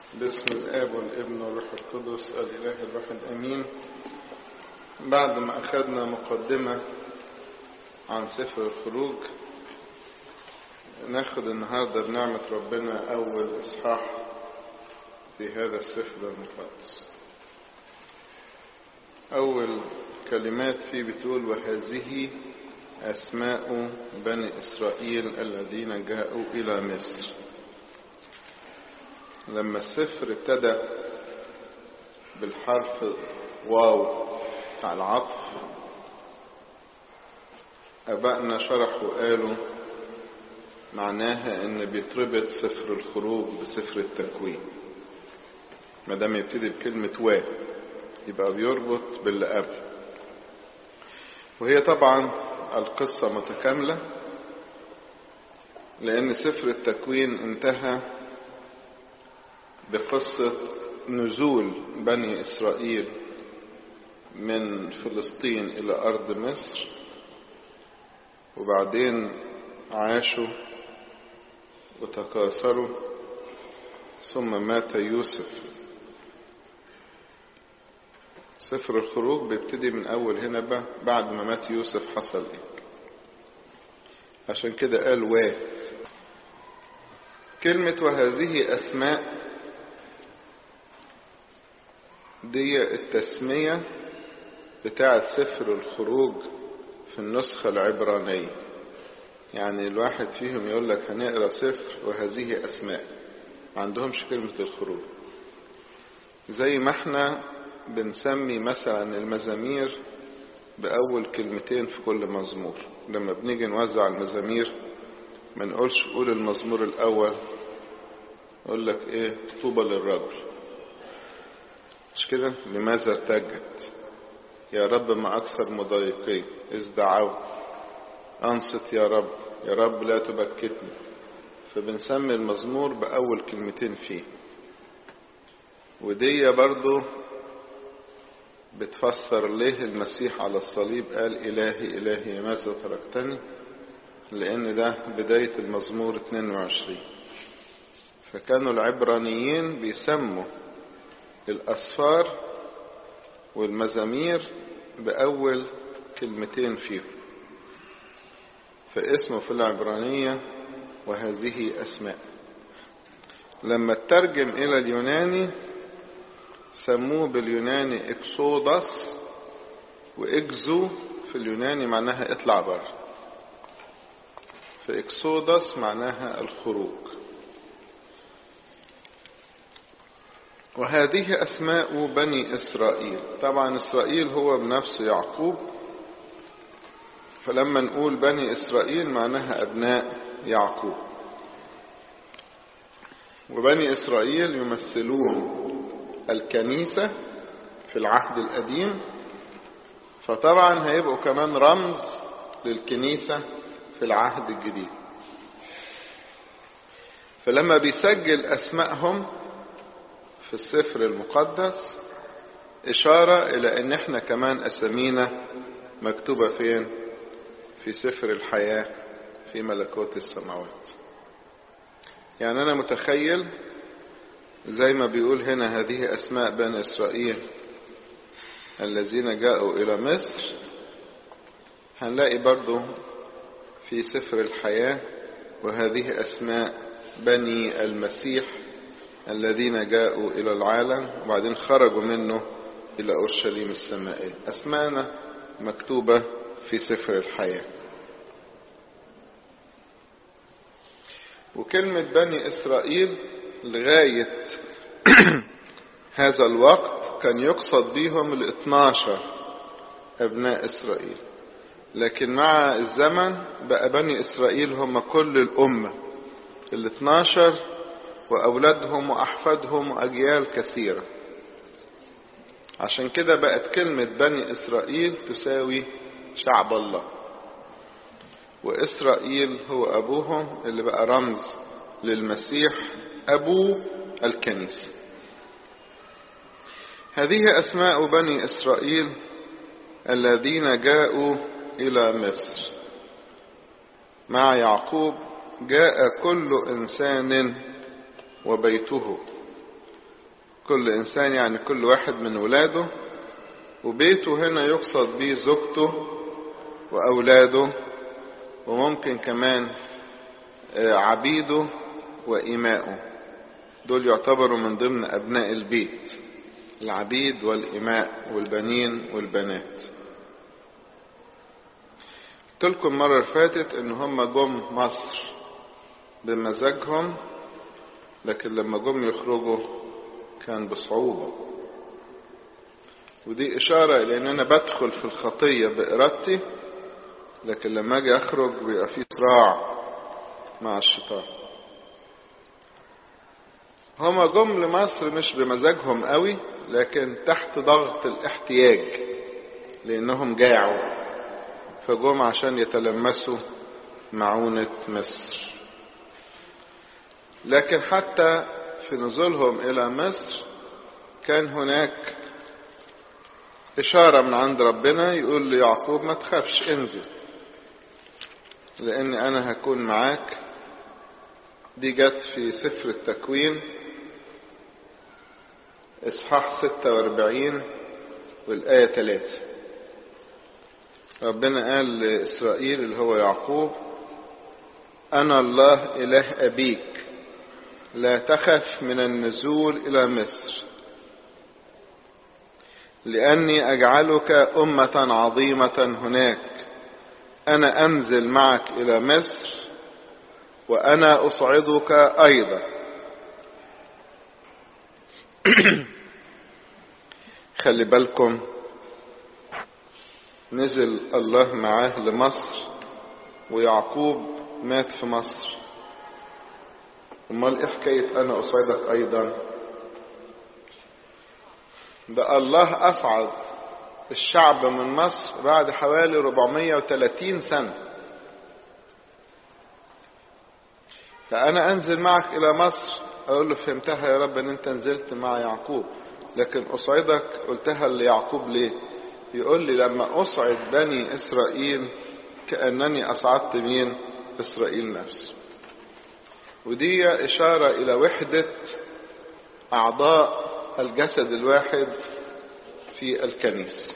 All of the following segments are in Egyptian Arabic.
باسم الآب والابن والروح القدس الإله الواحد أمين بعد ما أخذنا مقدمة عن سفر الخروج ناخد النهاردة بنعمة ربنا أول إصحاح في هذا السفر المقدس أول كلمات فيه بتقول وهذه أسماء بني إسرائيل الذين جاءوا إلى مصر لما السفر ابتدى بالحرف واو بتاع العطف أبائنا شرحوا وقالوا معناها ان بيتربط سفر الخروج بسفر التكوين ما دام يبتدي بكلمة وا يبقى بيربط باللي قبل وهي طبعا القصة متكاملة لأن سفر التكوين انتهى بقصة نزول بني إسرائيل من فلسطين إلى أرض مصر وبعدين عاشوا وتكاثروا ثم مات يوسف سفر الخروج بيبتدي من أول هنا بقى بعد ما مات يوسف حصل إيه عشان كده قال وا كلمة وهذه أسماء دي التسمية بتاعة سفر الخروج في النسخة العبرانية يعني الواحد فيهم يقول لك هنقرا سفر وهذه أسماء ما عندهمش كلمة الخروج زي ما احنا بنسمي مثلا المزامير بأول كلمتين في كل مزمور لما بنيجي نوزع المزامير ما نقولش قول المزمور الأول يقول لك ايه طوبى للرجل مش كده لماذا ارتجت يا رب ما أكثر مضايقي إذ دعوت أنصت يا رب يا رب لا تبكتني فبنسمي المزمور بأول كلمتين فيه ودي برضو بتفسر ليه المسيح على الصليب قال إلهي إلهي ماذا تركتني لأن ده بداية المزمور 22 فكانوا العبرانيين بيسموا الأسفار والمزامير بأول كلمتين فيهم فاسمه في العبرانية وهذه أسماء لما ترجم إلى اليوناني سموه باليوناني إكسودس وإكزو في اليوناني معناها اطلع بره فإكسودس معناها الخروج وهذه أسماء بني إسرائيل طبعا إسرائيل هو بنفسه يعقوب فلما نقول بني إسرائيل معناها أبناء يعقوب وبني إسرائيل يمثلون الكنيسة في العهد القديم فطبعا هيبقوا كمان رمز للكنيسة في العهد الجديد فلما بيسجل أسمائهم في السفر المقدس إشارة إلى أن احنا كمان أسامينا مكتوبة فين في سفر الحياة في ملكوت السماوات يعني أنا متخيل زي ما بيقول هنا هذه أسماء بني إسرائيل الذين جاءوا إلى مصر هنلاقي برضو في سفر الحياة وهذه أسماء بني المسيح الذين جاءوا إلى العالم وبعدين خرجوا منه إلى أورشليم السمائية أسماءنا مكتوبة في سفر الحياة وكلمة بني إسرائيل لغاية هذا الوقت كان يقصد بهم الاثناشر أبناء إسرائيل لكن مع الزمن بقى بني إسرائيل هم كل الأمة الاثناشر وأولادهم وأحفادهم وأجيال كثيرة عشان كده بقت كلمة بني إسرائيل تساوي شعب الله وإسرائيل هو أبوهم اللي بقى رمز للمسيح أبو الكنيسة هذه أسماء بني إسرائيل الذين جاءوا إلى مصر مع يعقوب جاء كل إنسان وبيته كل إنسان يعني كل واحد من ولاده وبيته هنا يقصد به زوجته وأولاده وممكن كمان عبيده وإمائه دول يعتبروا من ضمن أبناء البيت العبيد والإماء والبنين والبنات قلت لكم المرة اللي فاتت إن هم جم مصر بمزاجهم لكن لما جم يخرجوا كان بصعوبة ودي إشارة إلى إن أنا بدخل في الخطية بإرادتي لكن لما أجي أخرج بيبقى في صراع مع الشيطان هما جم لمصر مش بمزاجهم قوي لكن تحت ضغط الاحتياج لأنهم جاعوا فجم عشان يتلمسوا معونة مصر لكن حتى في نزولهم إلى مصر كان هناك إشارة من عند ربنا يقول ليعقوب ما تخافش انزل لأن أنا هكون معاك دي جت في سفر التكوين إصحاح 46 والآية 3 ربنا قال لإسرائيل اللي هو يعقوب أنا الله إله أبيك لا تخف من النزول إلى مصر لأني أجعلك أمة عظيمة هناك أنا أنزل معك إلى مصر وأنا أصعدك أيضا خلي بالكم نزل الله معاه لمصر ويعقوب مات في مصر امال ايه حكايه انا اصعدك ايضا ده الله اصعد الشعب من مصر بعد حوالي 430 سنه فانا انزل معك الى مصر اقول له فهمتها يا رب ان انت نزلت مع يعقوب لكن اصعدك قلتها ليعقوب ليه يقول لي لما اصعد بني اسرائيل كانني اصعدت مين اسرائيل نفسه ودي اشاره الى وحده اعضاء الجسد الواحد في الكنيسه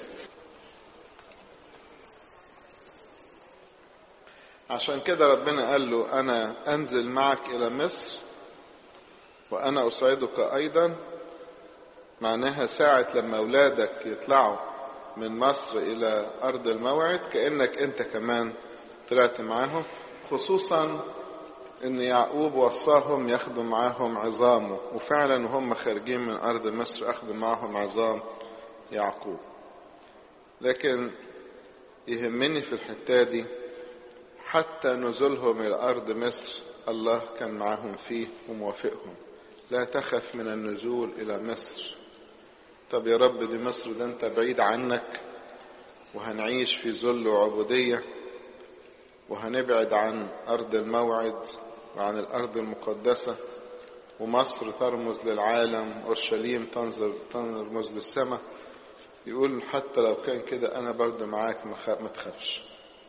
عشان كده ربنا قال له انا انزل معك الى مصر وانا اصعدك ايضا معناها ساعة لما اولادك يطلعوا من مصر الى ارض الموعد كأنك انت كمان طلعت معاهم خصوصا ان يعقوب وصاهم ياخدوا معاهم عظامه وفعلا وهم خارجين من ارض مصر اخذوا معاهم عظام يعقوب لكن يهمني في الحتة دي حتى نزولهم الى ارض مصر الله كان معاهم فيه وموافقهم لا تخف من النزول الى مصر طب يا رب دي مصر ده انت بعيد عنك وهنعيش في ذل وعبودية وهنبعد عن أرض الموعد وعن الأرض المقدسة ومصر ترمز للعالم أورشليم تنظر ترمز للسماء يقول حتى لو كان كده أنا برضه معاك ما تخافش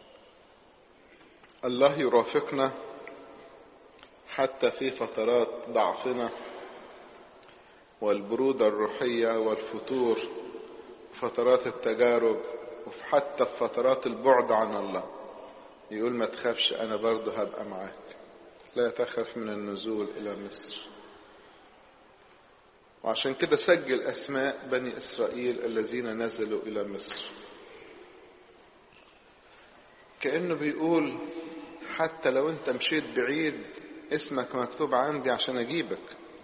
الله يرافقنا حتى في فترات ضعفنا والبرودة الروحية والفتور فترات التجارب وحتى في فترات البعد عن الله يقول ما تخافش أنا برضه هبقى معاك لا تخف من النزول إلى مصر وعشان كده سجل أسماء بني إسرائيل الذين نزلوا إلى مصر كأنه بيقول حتى لو أنت مشيت بعيد اسمك مكتوب عندي عشان أجيبك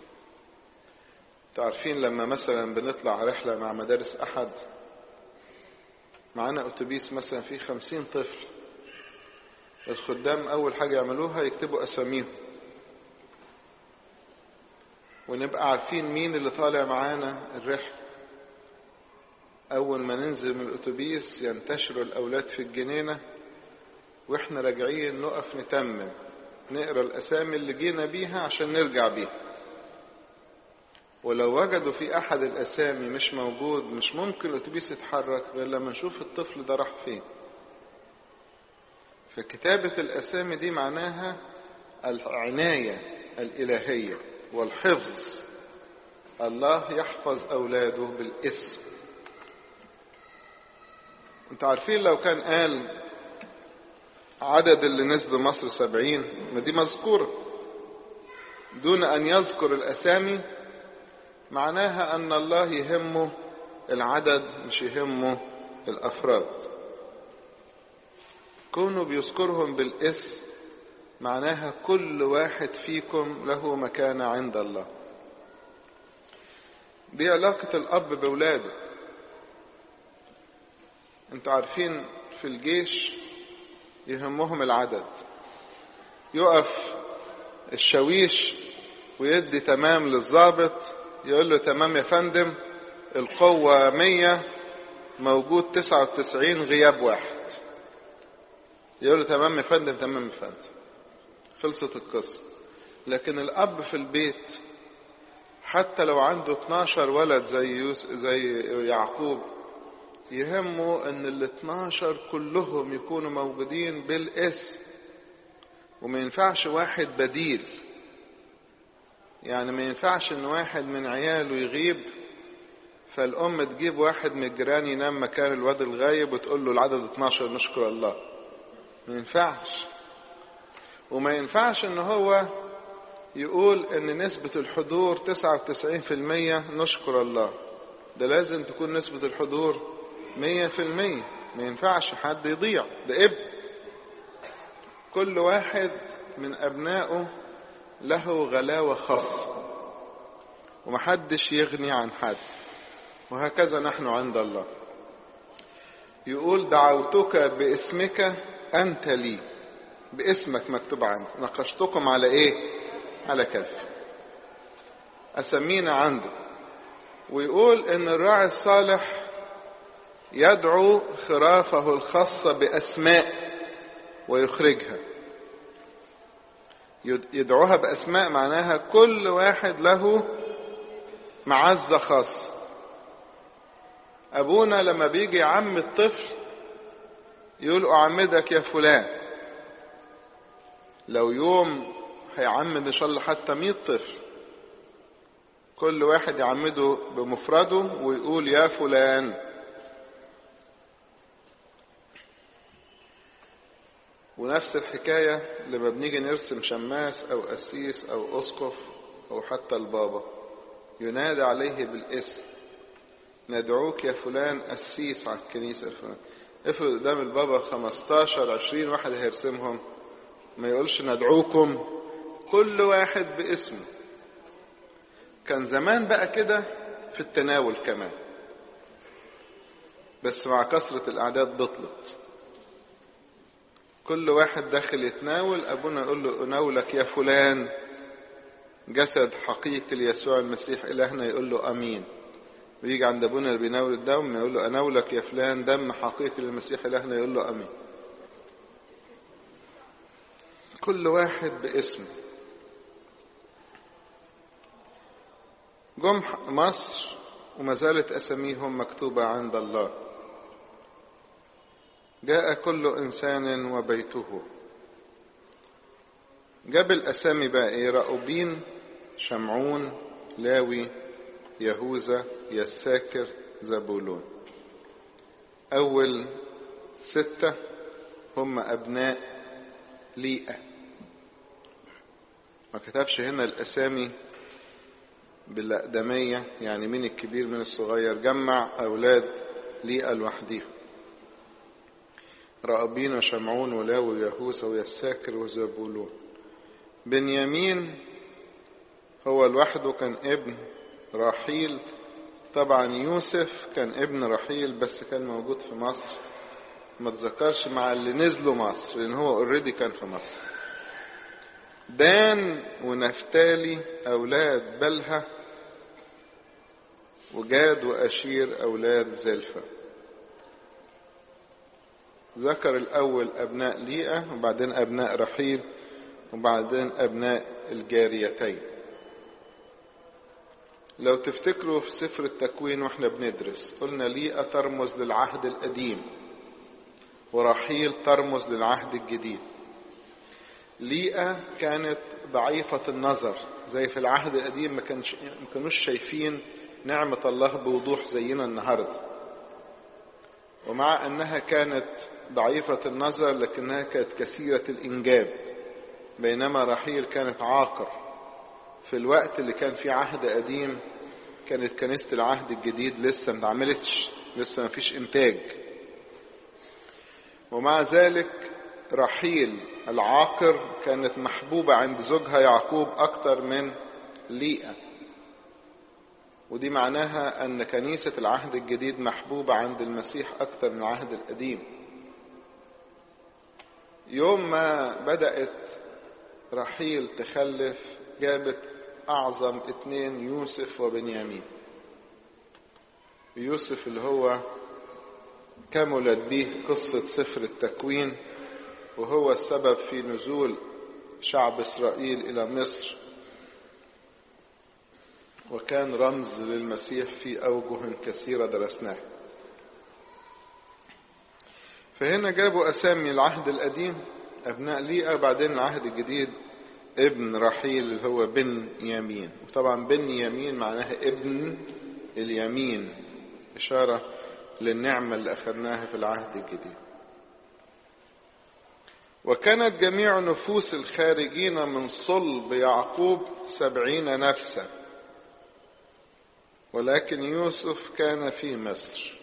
تعرفين لما مثلا بنطلع رحلة مع مدارس أحد معانا أتوبيس مثلا فيه خمسين طفل الخدام أول حاجة يعملوها يكتبوا أساميهم ونبقى عارفين مين اللي طالع معانا الرحلة أول ما ننزل من الأتوبيس ينتشروا الأولاد في الجنينة وإحنا راجعين نقف نتمم نقرا الأسامي اللي جينا بيها عشان نرجع بيها ولو وجدوا في أحد الأسامي مش موجود مش ممكن الأتوبيس يتحرك غير لما نشوف الطفل ده راح فين فكتابة الأسامي دي معناها العناية الإلهية والحفظ الله يحفظ أولاده بالاسم انتوا عارفين لو كان قال عدد اللي نزلوا مصر سبعين ما دي مذكورة دون أن يذكر الأسامي معناها أن الله يهمه العدد مش يهمه الأفراد كونه بيذكرهم بالاسم معناها كل واحد فيكم له مكانة عند الله دي علاقة الأب بولاده انتوا عارفين في الجيش يهمهم العدد يقف الشاويش ويدي تمام للضابط يقول له تمام يا فندم القوة مية موجود تسعة وتسعين غياب واحد يقول له تمام يا فندم تمام يا فندم خلصت القصة لكن الأب في البيت حتى لو عنده 12 ولد زي يوس زي يعقوب يهمه ان ال 12 كلهم يكونوا موجودين بالاسم وما ينفعش واحد بديل يعني ما ينفعش ان واحد من عياله يغيب فالام تجيب واحد من الجيران ينام مكان الواد الغايب وتقول له العدد 12 نشكر الله ما ينفعش وما ينفعش ان هو يقول ان نسبة الحضور 99% نشكر الله ده لازم تكون نسبة الحضور 100% ما ينفعش حد يضيع ده ابن كل واحد من ابنائه له غلاوة خاصة ومحدش يغني عن حد وهكذا نحن عند الله يقول دعوتك باسمك أنت لي باسمك مكتوب عندي ناقشتكم على ايه على كف أسمينا عنده ويقول ان الراعي الصالح يدعو خرافه الخاصة بأسماء ويخرجها يدعوها بأسماء معناها كل واحد له معزة خاصة أبونا لما بيجي يعم الطفل يقول أعمدك يا فلان لو يوم هيعمد إن شاء الله حتى مية طفل كل واحد يعمده بمفرده ويقول يا فلان ونفس الحكاية لما بنيجي نرسم شماس أو قسيس أو أسقف أو حتى البابا ينادى عليه بالاسم ندعوك يا فلان قسيس على الكنيسة الفلان افرض قدام البابا 15 20 واحد هيرسمهم ما يقولش ندعوكم كل واحد باسمه كان زمان بقى كده في التناول كمان بس مع كثرة الأعداد بطلت كل واحد داخل يتناول أبونا يقول له أناولك يا فلان جسد حقيقي ليسوع المسيح إلهنا يقول له أمين ويجي عند أبونا اللي بيناول الدم يقول له أناولك يا فلان دم حقيقي للمسيح إلهنا يقول له أمين كل واحد باسمه جم مصر وما زالت أساميهم مكتوبة عند الله جاء كل إنسان وبيته جاب الأسامي بقى إيه رأوبين شمعون لاوي يهوذا يساكر زبولون أول ستة هم أبناء ليئة ما كتبش هنا الأسامي بالأقدمية يعني مين الكبير من الصغير جمع أولاد ليئة لوحديهم رأبين وشمعون ولاوي ويهوذا ويساكر وزبولون بنيامين هو لوحده كان ابن رحيل طبعا يوسف كان ابن رحيل بس كان موجود في مصر ما تذكرش مع اللي نزلوا مصر لان هو اوريدي كان في مصر دان ونفتالي اولاد بلها وجاد واشير اولاد زلفة ذكر الاول ابناء ليئة وبعدين ابناء رحيل وبعدين ابناء الجاريتين لو تفتكروا في سفر التكوين واحنا بندرس قلنا ليئة ترمز للعهد القديم ورحيل ترمز للعهد الجديد ليئة كانت ضعيفة النظر زي في العهد القديم ما, كانش ما كانوش شايفين نعمة الله بوضوح زينا النهاردة ومع أنها كانت ضعيفة النظر لكنها كانت كثيرة الإنجاب بينما رحيل كانت عاقر في الوقت اللي كان فيه عهد قديم كانت كنيسة العهد الجديد لسه ما عملتش لسه ما فيش إنتاج ومع ذلك رحيل العاقر كانت محبوبة عند زوجها يعقوب أكتر من ليئة ودي معناها أن كنيسة العهد الجديد محبوبة عند المسيح أكتر من العهد القديم يوم ما بدأت رحيل تخلف جابت أعظم اتنين يوسف وبنيامين يوسف اللي هو كملت به قصة سفر التكوين وهو السبب في نزول شعب إسرائيل إلى مصر وكان رمز للمسيح في أوجه كثيرة درسناها فهنا جابوا أسامي العهد القديم أبناء ليئة بعدين العهد الجديد ابن رحيل اللي هو بن يمين وطبعا بن يمين معناها ابن اليمين إشارة للنعمة اللي أخذناها في العهد الجديد وكانت جميع نفوس الخارجين من صلب يعقوب سبعين نفسا ولكن يوسف كان في مصر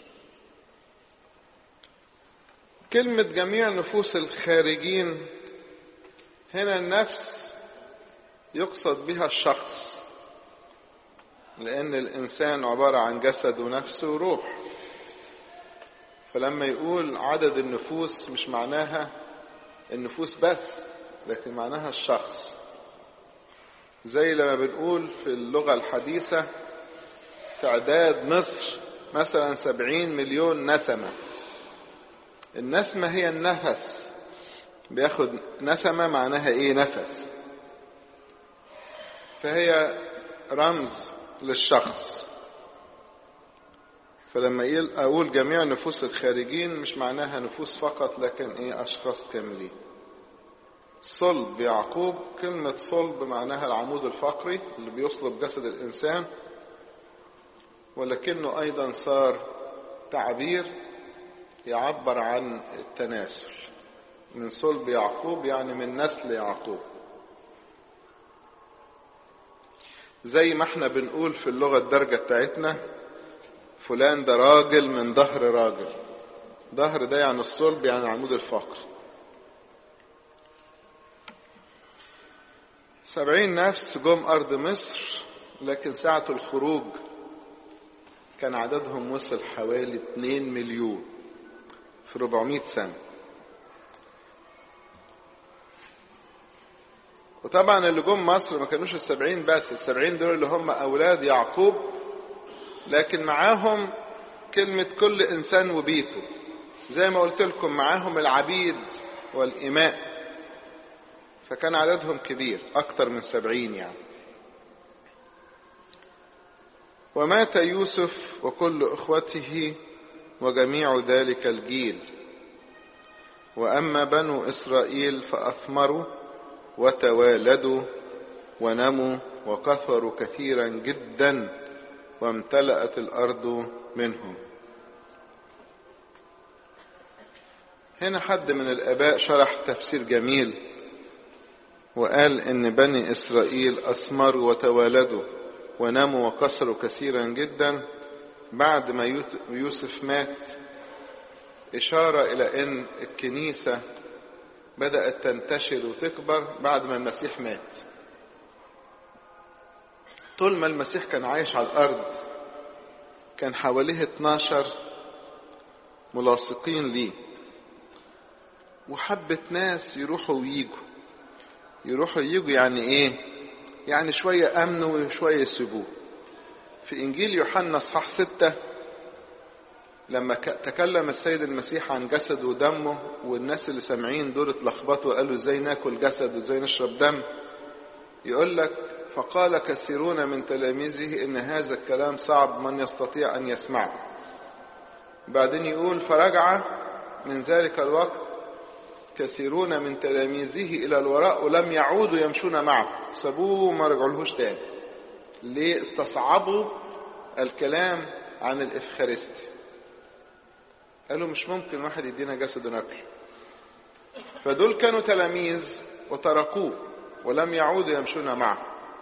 كلمة جميع نفوس الخارجين هنا النفس يقصد بها الشخص لأن الإنسان عبارة عن جسد ونفس وروح فلما يقول عدد النفوس مش معناها النفوس بس لكن معناها الشخص زي لما بنقول في اللغة الحديثة تعداد مصر مثلا سبعين مليون نسمة النسمة هي النفس بياخد نسمة معناها ايه نفس فهي رمز للشخص فلما اقول جميع نفوس الخارجين مش معناها نفوس فقط لكن ايه اشخاص كاملين صلب يعقوب كلمة صلب معناها العمود الفقري اللي بيصلب جسد الانسان ولكنه ايضا صار تعبير يعبر عن التناسل من صلب يعقوب يعني من نسل يعقوب زي ما احنا بنقول في اللغة الدرجة بتاعتنا فلان ده راجل من ظهر راجل ظهر ده يعني الصلب يعني عمود الفقر سبعين نفس جم أرض مصر لكن ساعة الخروج كان عددهم وصل حوالي 2 مليون في 400 سنة وطبعا اللي جم مصر ما كانوش السبعين بس السبعين دول اللي هم أولاد يعقوب لكن معاهم كلمة كل إنسان وبيته زي ما قلت لكم معاهم العبيد والإماء فكان عددهم كبير أكتر من سبعين يعني ومات يوسف وكل إخوته وجميع ذلك الجيل وأما بنو إسرائيل فأثمروا وتوالدوا ونموا وكثروا كثيرا جدا وامتلأت الأرض منهم هنا حد من الآباء شرح تفسير جميل وقال إن بني إسرائيل أثمروا وتوالدوا ونموا وكسروا كثيرا جدا بعد ما يوسف مات إشارة إلى أن الكنيسة بدأت تنتشر وتكبر بعد ما المسيح مات طول ما المسيح كان عايش على الأرض كان حواليه 12 ملاصقين ليه وحبة ناس يروحوا ويجوا يروحوا يجوا يعني ايه يعني شوية امنوا وشوية يسيبوه في انجيل يوحنا اصحاح ستة لما تكلم السيد المسيح عن جسد ودمه والناس اللي سامعين دول اتلخبطوا وقالوا ازاي ناكل جسد وازاي نشرب دم يقول لك فقال كثيرون من تلاميذه ان هذا الكلام صعب من يستطيع ان يسمعه بعدين يقول فرجع من ذلك الوقت كثيرون من تلاميذه إلى الوراء ولم يعودوا يمشون معه سابوه وما رجعولهوش تاني ليه استصعبوا الكلام عن الإفخارستي قالوا مش ممكن واحد يدينا جسد ناكله فدول كانوا تلاميذ وتركوه ولم يعودوا يمشون معه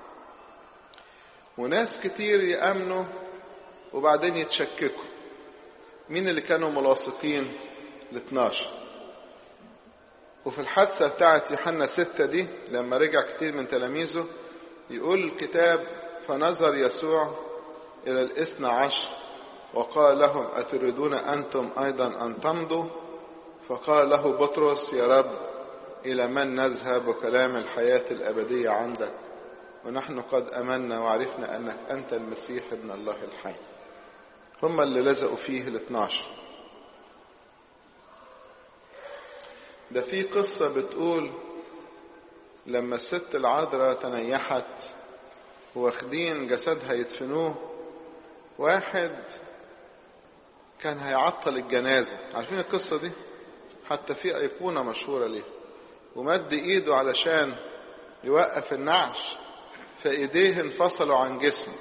وناس كتير يأمنوا وبعدين يتشككوا مين اللي كانوا ملاصقين ل 12 وفي الحادثة بتاعت يوحنا ستة دي لما رجع كتير من تلاميذه يقول الكتاب فنظر يسوع إلى الاثنى عشر وقال لهم أتريدون أنتم أيضا أن تمضوا فقال له بطرس يا رب إلى من نذهب وكلام الحياة الأبدية عندك ونحن قد أمنا وعرفنا أنك أنت المسيح ابن الله الحي هم اللي لزقوا فيه الاثناشر ده في قصة بتقول لما الست العذراء تنيحت واخدين جسدها يدفنوه واحد كان هيعطل الجنازة عارفين القصة دي حتى في أيقونة مشهورة ليه ومد إيده علشان يوقف النعش فإيديه انفصلوا عن جسمه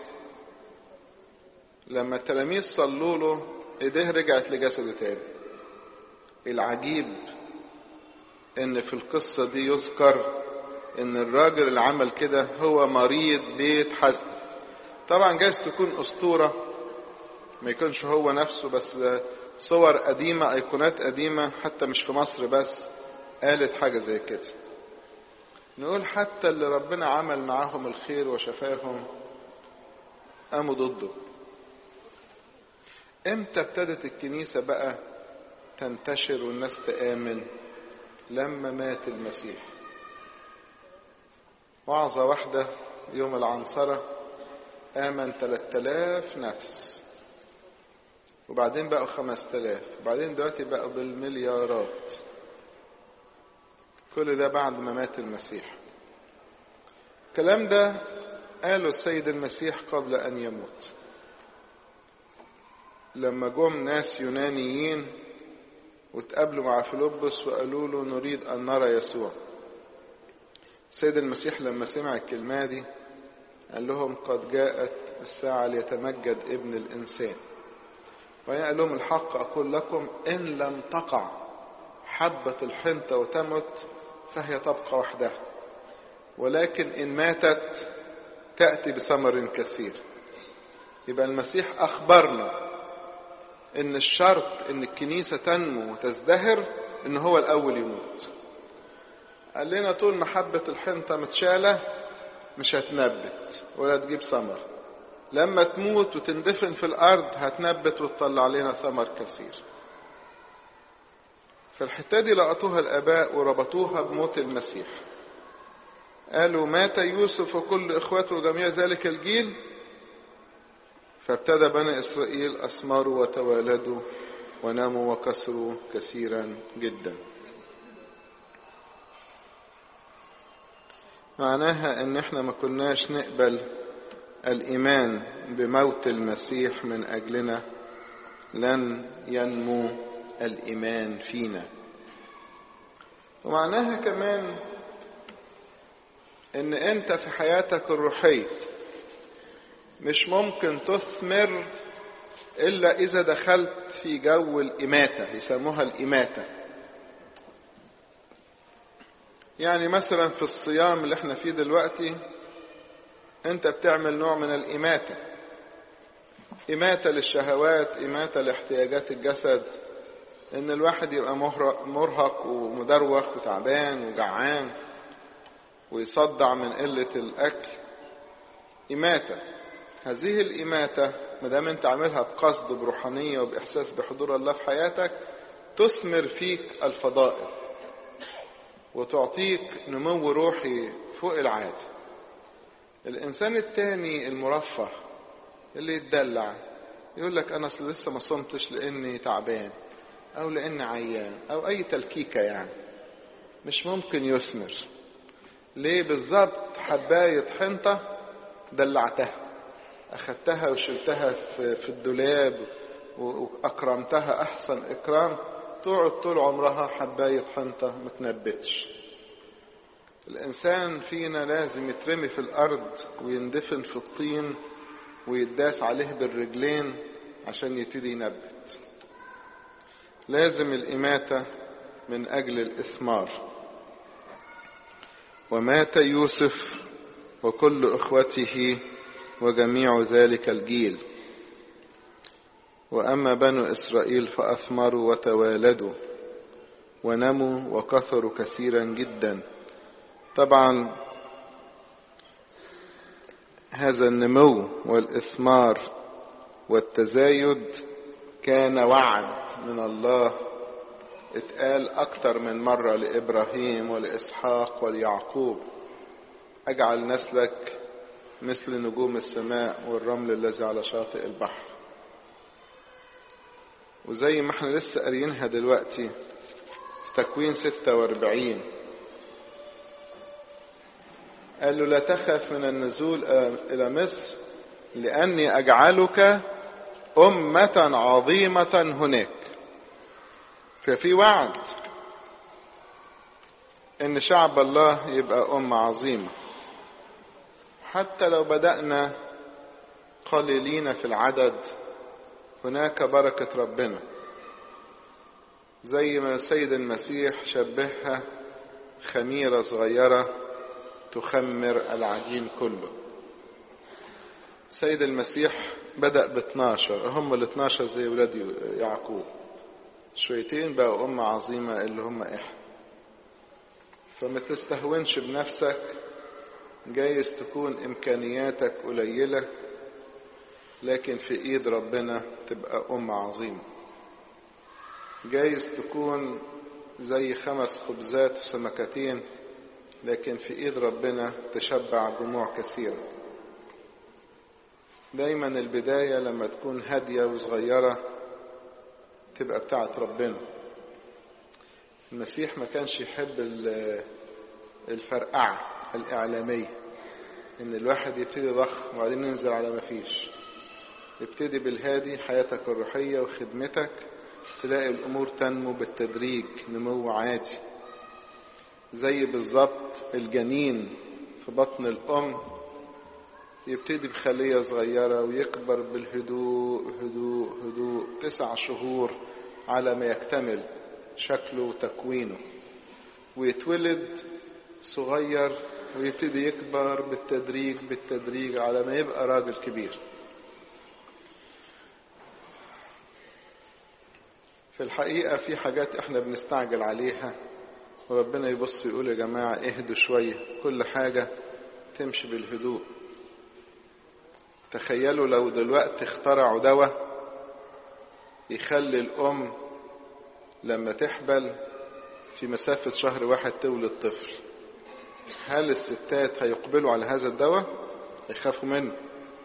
لما التلاميذ صلوا له إيديه رجعت لجسده تاني العجيب إن في القصة دي يذكر إن الراجل اللي عمل كده هو مريض بيت حزن طبعا جايز تكون أسطورة ما يكونش هو نفسه بس صور قديمة أيقونات قديمة حتى مش في مصر بس قالت حاجة زي كده نقول حتى اللي ربنا عمل معاهم الخير وشفاهم قاموا ضده امتى ابتدت الكنيسة بقى تنتشر والناس تآمن لما مات المسيح وعظة واحدة يوم العنصرة آمن 3000 نفس وبعدين بقوا 5000 وبعدين دلوقتي بقوا بالمليارات كل ده بعد ما مات المسيح الكلام ده قاله السيد المسيح قبل أن يموت لما جم ناس يونانيين واتقابلوا مع فيلبس وقالوا له نريد أن نرى يسوع السيد المسيح لما سمع الكلمة دي قال لهم قد جاءت الساعة ليتمجد ابن الإنسان وبعدين قال لهم الحق أقول لكم إن لم تقع حبة الحنطة وتمت فهي تبقى وحدها ولكن إن ماتت تأتي بثمر كثير يبقى المسيح أخبرنا إن الشرط إن الكنيسة تنمو وتزدهر إن هو الأول يموت قال لنا طول ما حبة الحنطة متشالة مش هتنبت ولا تجيب ثمر لما تموت وتندفن في الأرض هتنبت وتطلع لنا ثمر كثير فالحتة دي لقطوها الآباء وربطوها بموت المسيح قالوا مات يوسف وكل إخوته وجميع ذلك الجيل فابتدى بني إسرائيل أثمروا وتوالدوا وناموا وكسروا كثيرا جدا معناها ان احنا ما كناش نقبل الايمان بموت المسيح من اجلنا لن ينمو الايمان فينا ومعناها كمان ان انت في حياتك الروحيه مش ممكن تثمر الا اذا دخلت في جو الاماته يسموها الاماته يعني مثلا في الصيام اللي احنا فيه دلوقتي انت بتعمل نوع من الاماته اماته للشهوات اماته لاحتياجات الجسد ان الواحد يبقى مرهق ومدروخ وتعبان وجعان ويصدع من قله الاكل اماته هذه الاماته ما دام انت عاملها بقصد بروحانيه وباحساس بحضور الله في حياتك تثمر فيك الفضائل وتعطيك نمو روحي فوق العادة الإنسان التاني المرفه اللي يتدلع يقول لك أنا أصل لسه ما صمتش لأني تعبان أو لأني عيان أو أي تلكيكة يعني مش ممكن يثمر ليه بالظبط حباية حنطة دلعتها أخدتها وشلتها في الدولاب وأكرمتها أحسن إكرام تقعد طول عمرها حباية حنطة ما تنبتش الإنسان فينا لازم يترمي في الأرض ويندفن في الطين ويداس عليه بالرجلين عشان يبتدي ينبت لازم الإماتة من أجل الإثمار ومات يوسف وكل إخوته وجميع ذلك الجيل وأما بنو إسرائيل فأثمروا وتوالدوا ونموا وكثروا كثيرا جدا طبعا هذا النمو والإثمار والتزايد كان وعد من الله اتقال أكثر من مرة لإبراهيم ولإسحاق وليعقوب أجعل نسلك مثل نجوم السماء والرمل الذي على شاطئ البحر وزي ما احنا لسه قاريينها دلوقتي في تكوين 46 قال له لا تخف من النزول إلى مصر لأني أجعلك أمة عظيمة هناك ففي وعد إن شعب الله يبقى أمة عظيمة حتى لو بدأنا قليلين في العدد هناك بركة ربنا زي ما السيد المسيح شبهها خميرة صغيرة تخمر العجين كله سيد المسيح بدأ ب 12 هم ال 12 زي ولاد يعقوب شويتين بقوا أمة عظيمة اللي هم إحنا فما تستهونش بنفسك جايز تكون إمكانياتك قليلة لكن في إيد ربنا تبقى أمة عظيمة جايز تكون زي خمس خبزات وسمكتين لكن في ايد ربنا تشبع جموع كثيرة دايما البداية لما تكون هادية وصغيرة تبقى بتاعت ربنا المسيح ما كانش يحب الفرقعة الإعلامية إن الواحد يبتدي ضخم وبعدين ينزل على ما فيش ابتدي بالهادي حياتك الروحية وخدمتك تلاقي الأمور تنمو بالتدريج نمو عادي زي بالظبط الجنين في بطن الأم يبتدي بخلية صغيرة ويكبر بالهدوء هدوء هدوء تسع شهور على ما يكتمل شكله وتكوينه ويتولد صغير ويبتدي يكبر بالتدريج بالتدريج على ما يبقى راجل كبير في الحقيقة في حاجات احنا بنستعجل عليها وربنا يبص يقول يا جماعة اهدوا شوية كل حاجة تمشي بالهدوء تخيلوا لو دلوقتي اخترعوا دواء يخلي الأم لما تحبل في مسافة شهر واحد تولد طفل هل الستات هيقبلوا على هذا الدواء يخافوا منه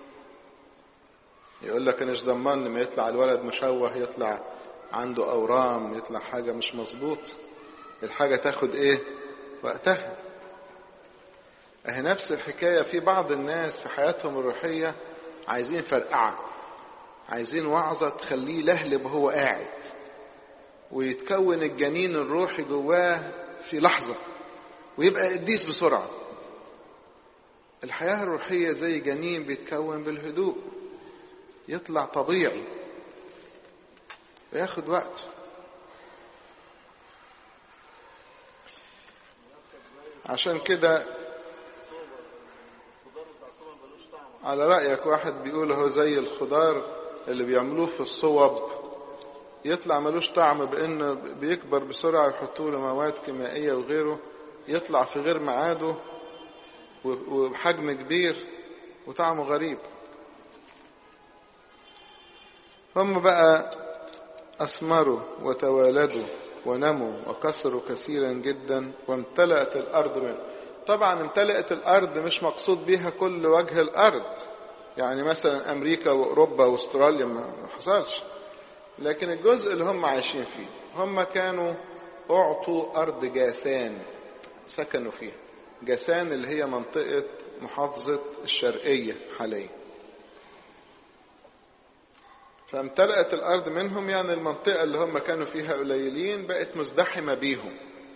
يقول لك انا مش ضمان لما يطلع الولد مشوه يطلع عنده اورام يطلع حاجة مش مظبوط الحاجة تاخد ايه وقتها اهي نفس الحكاية في بعض الناس في حياتهم الروحية عايزين فرقعة عايزين وعظة تخليه لهلب وهو قاعد ويتكون الجنين الروحي جواه في لحظة ويبقى قديس بسرعة الحياة الروحية زي جنين بيتكون بالهدوء يطلع طبيعي وياخد وقته عشان كده على رأيك واحد بيقول هو زي الخضار اللي بيعملوه في الصوب يطلع ملوش طعم بأنه بيكبر بسرعة يحطوا له مواد كيميائية وغيره يطلع في غير ميعاده وبحجم كبير وطعمه غريب هم بقى أثمروا وتوالدوا ونموا وكسروا كثيرا جدا وامتلأت الأرض منه طبعا امتلأت الأرض مش مقصود بيها كل وجه الأرض يعني مثلا أمريكا وأوروبا وأستراليا ما حصلش لكن الجزء اللي هم عايشين فيه هم كانوا أعطوا أرض جاسان سكنوا فيها جاسان اللي هي منطقة محافظة الشرقية حاليا فامتلأت الأرض منهم يعني المنطقة اللي هم كانوا فيها قليلين بقت مزدحمة بيهم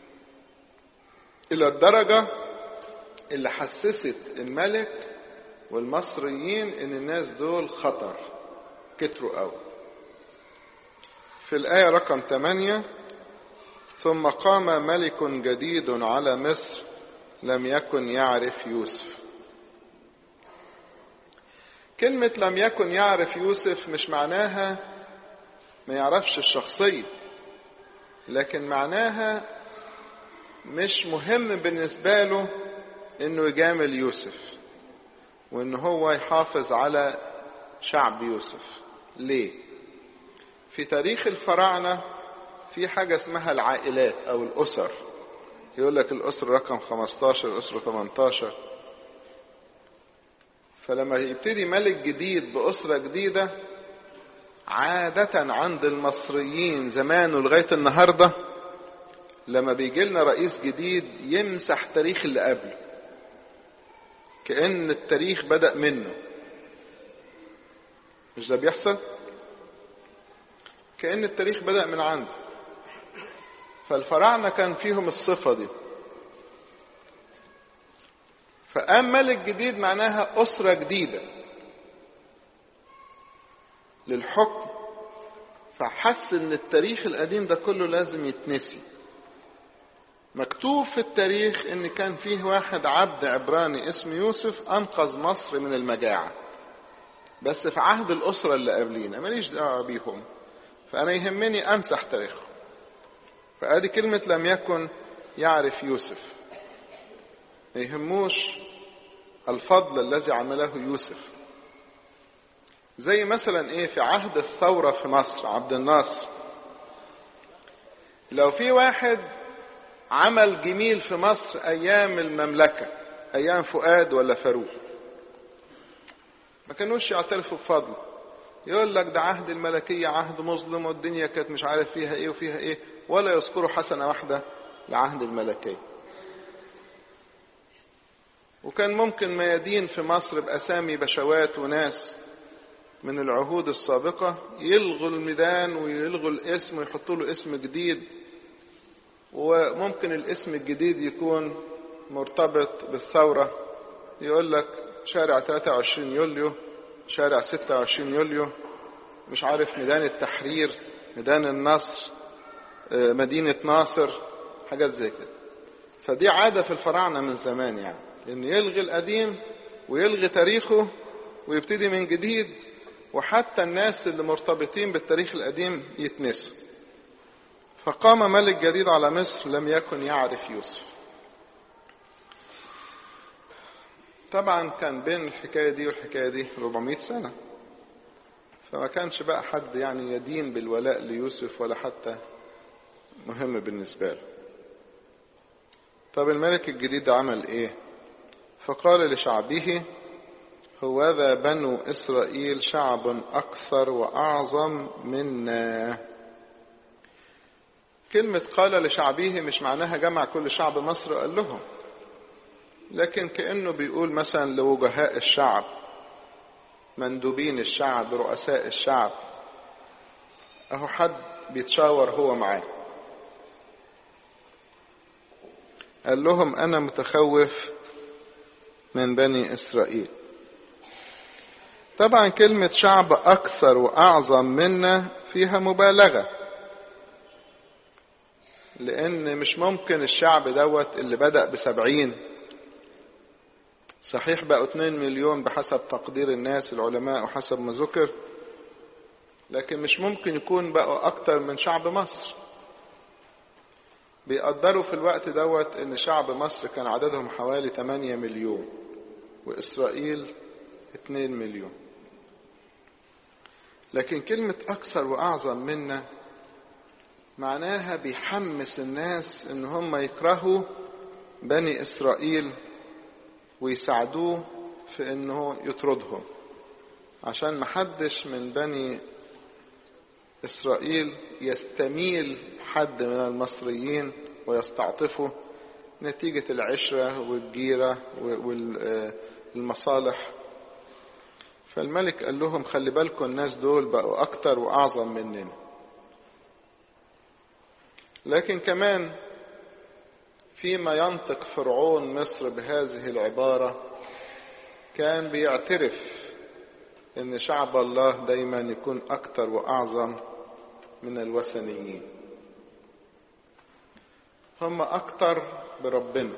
إلى الدرجة اللي حسست الملك والمصريين إن الناس دول خطر كتروا قوي في الآية رقم 8 ثم قام ملك جديد على مصر لم يكن يعرف يوسف كلمة لم يكن يعرف يوسف مش معناها ما يعرفش الشخصية لكن معناها مش مهم بالنسبة له انه يجامل يوسف وان هو يحافظ على شعب يوسف ليه في تاريخ الفراعنة في حاجة اسمها العائلات او الاسر يقول لك الاسر رقم 15 الاسر 18 فلما يبتدي ملك جديد بأسرة جديدة عادة عند المصريين زمان ولغاية النهاردة لما بيجي لنا رئيس جديد يمسح تاريخ اللي قبله كأن التاريخ بدأ منه مش ده بيحصل كأن التاريخ بدأ من عنده فالفراعنة كان فيهم الصفة دي فقام ملك جديد معناها أسرة جديدة للحكم فحس ان التاريخ القديم ده كله لازم يتنسي مكتوب في التاريخ ان كان فيه واحد عبد عبراني اسمه يوسف انقذ مصر من المجاعة بس في عهد الاسرة اللي قبلينا ماليش دعوة بيهم فانا يهمني امسح تاريخهم فادي كلمة لم يكن يعرف يوسف ما يهموش الفضل الذي عمله يوسف زي مثلا ايه في عهد الثورة في مصر عبد الناصر لو في واحد عمل جميل في مصر ايام المملكة ايام فؤاد ولا فاروق ما كانوش يعترفوا بفضله يقول لك ده عهد الملكية عهد مظلم والدنيا كانت مش عارف فيها ايه وفيها ايه ولا يذكروا حسنة واحدة لعهد الملكية وكان ممكن ميادين في مصر بأسامي بشوات وناس من العهود السابقة يلغوا الميدان ويلغوا الاسم ويحطوا له اسم جديد وممكن الاسم الجديد يكون مرتبط بالثورة يقول لك شارع 23 يوليو شارع 26 يوليو مش عارف ميدان التحرير ميدان النصر مدينة ناصر حاجات زي كده فدي عادة في الفراعنة من زمان يعني إن يلغي القديم ويلغي تاريخه ويبتدي من جديد وحتى الناس اللي مرتبطين بالتاريخ القديم يتنسوا فقام ملك جديد على مصر لم يكن يعرف يوسف طبعا كان بين الحكاية دي والحكاية دي 400 سنة فما كانش بقى حد يعني يدين بالولاء ليوسف ولا حتى مهم بالنسبة له طب الملك الجديد عمل ايه فقال لشعبه هوذا بنو إسرائيل شعب أكثر وأعظم منا كلمة قال لشعبه مش معناها جمع كل شعب مصر وقال لهم لكن كأنه بيقول مثلا لوجهاء الشعب مندوبين الشعب رؤساء الشعب أهو حد بيتشاور هو معاه قال لهم أنا متخوف من بني إسرائيل طبعا كلمة شعب أكثر وأعظم منا فيها مبالغة لأن مش ممكن الشعب دوت اللي بدأ بسبعين صحيح بقوا 2 مليون بحسب تقدير الناس العلماء وحسب ما ذكر لكن مش ممكن يكون بقوا أكتر من شعب مصر بيقدروا في الوقت دوت ان شعب مصر كان عددهم حوالي 8 مليون واسرائيل 2 مليون لكن كلمة اكثر واعظم منا معناها بيحمس الناس ان هم يكرهوا بني اسرائيل ويساعدوه في انه يطردهم عشان محدش من بني إسرائيل يستميل حد من المصريين ويستعطفه نتيجة العشرة والجيرة والمصالح فالملك قال لهم خلي بالكم الناس دول بقوا أكتر وأعظم مننا لكن كمان فيما ينطق فرعون مصر بهذه العبارة كان بيعترف ان شعب الله دايما يكون اكتر واعظم من الوثنيين هم اكتر بربنا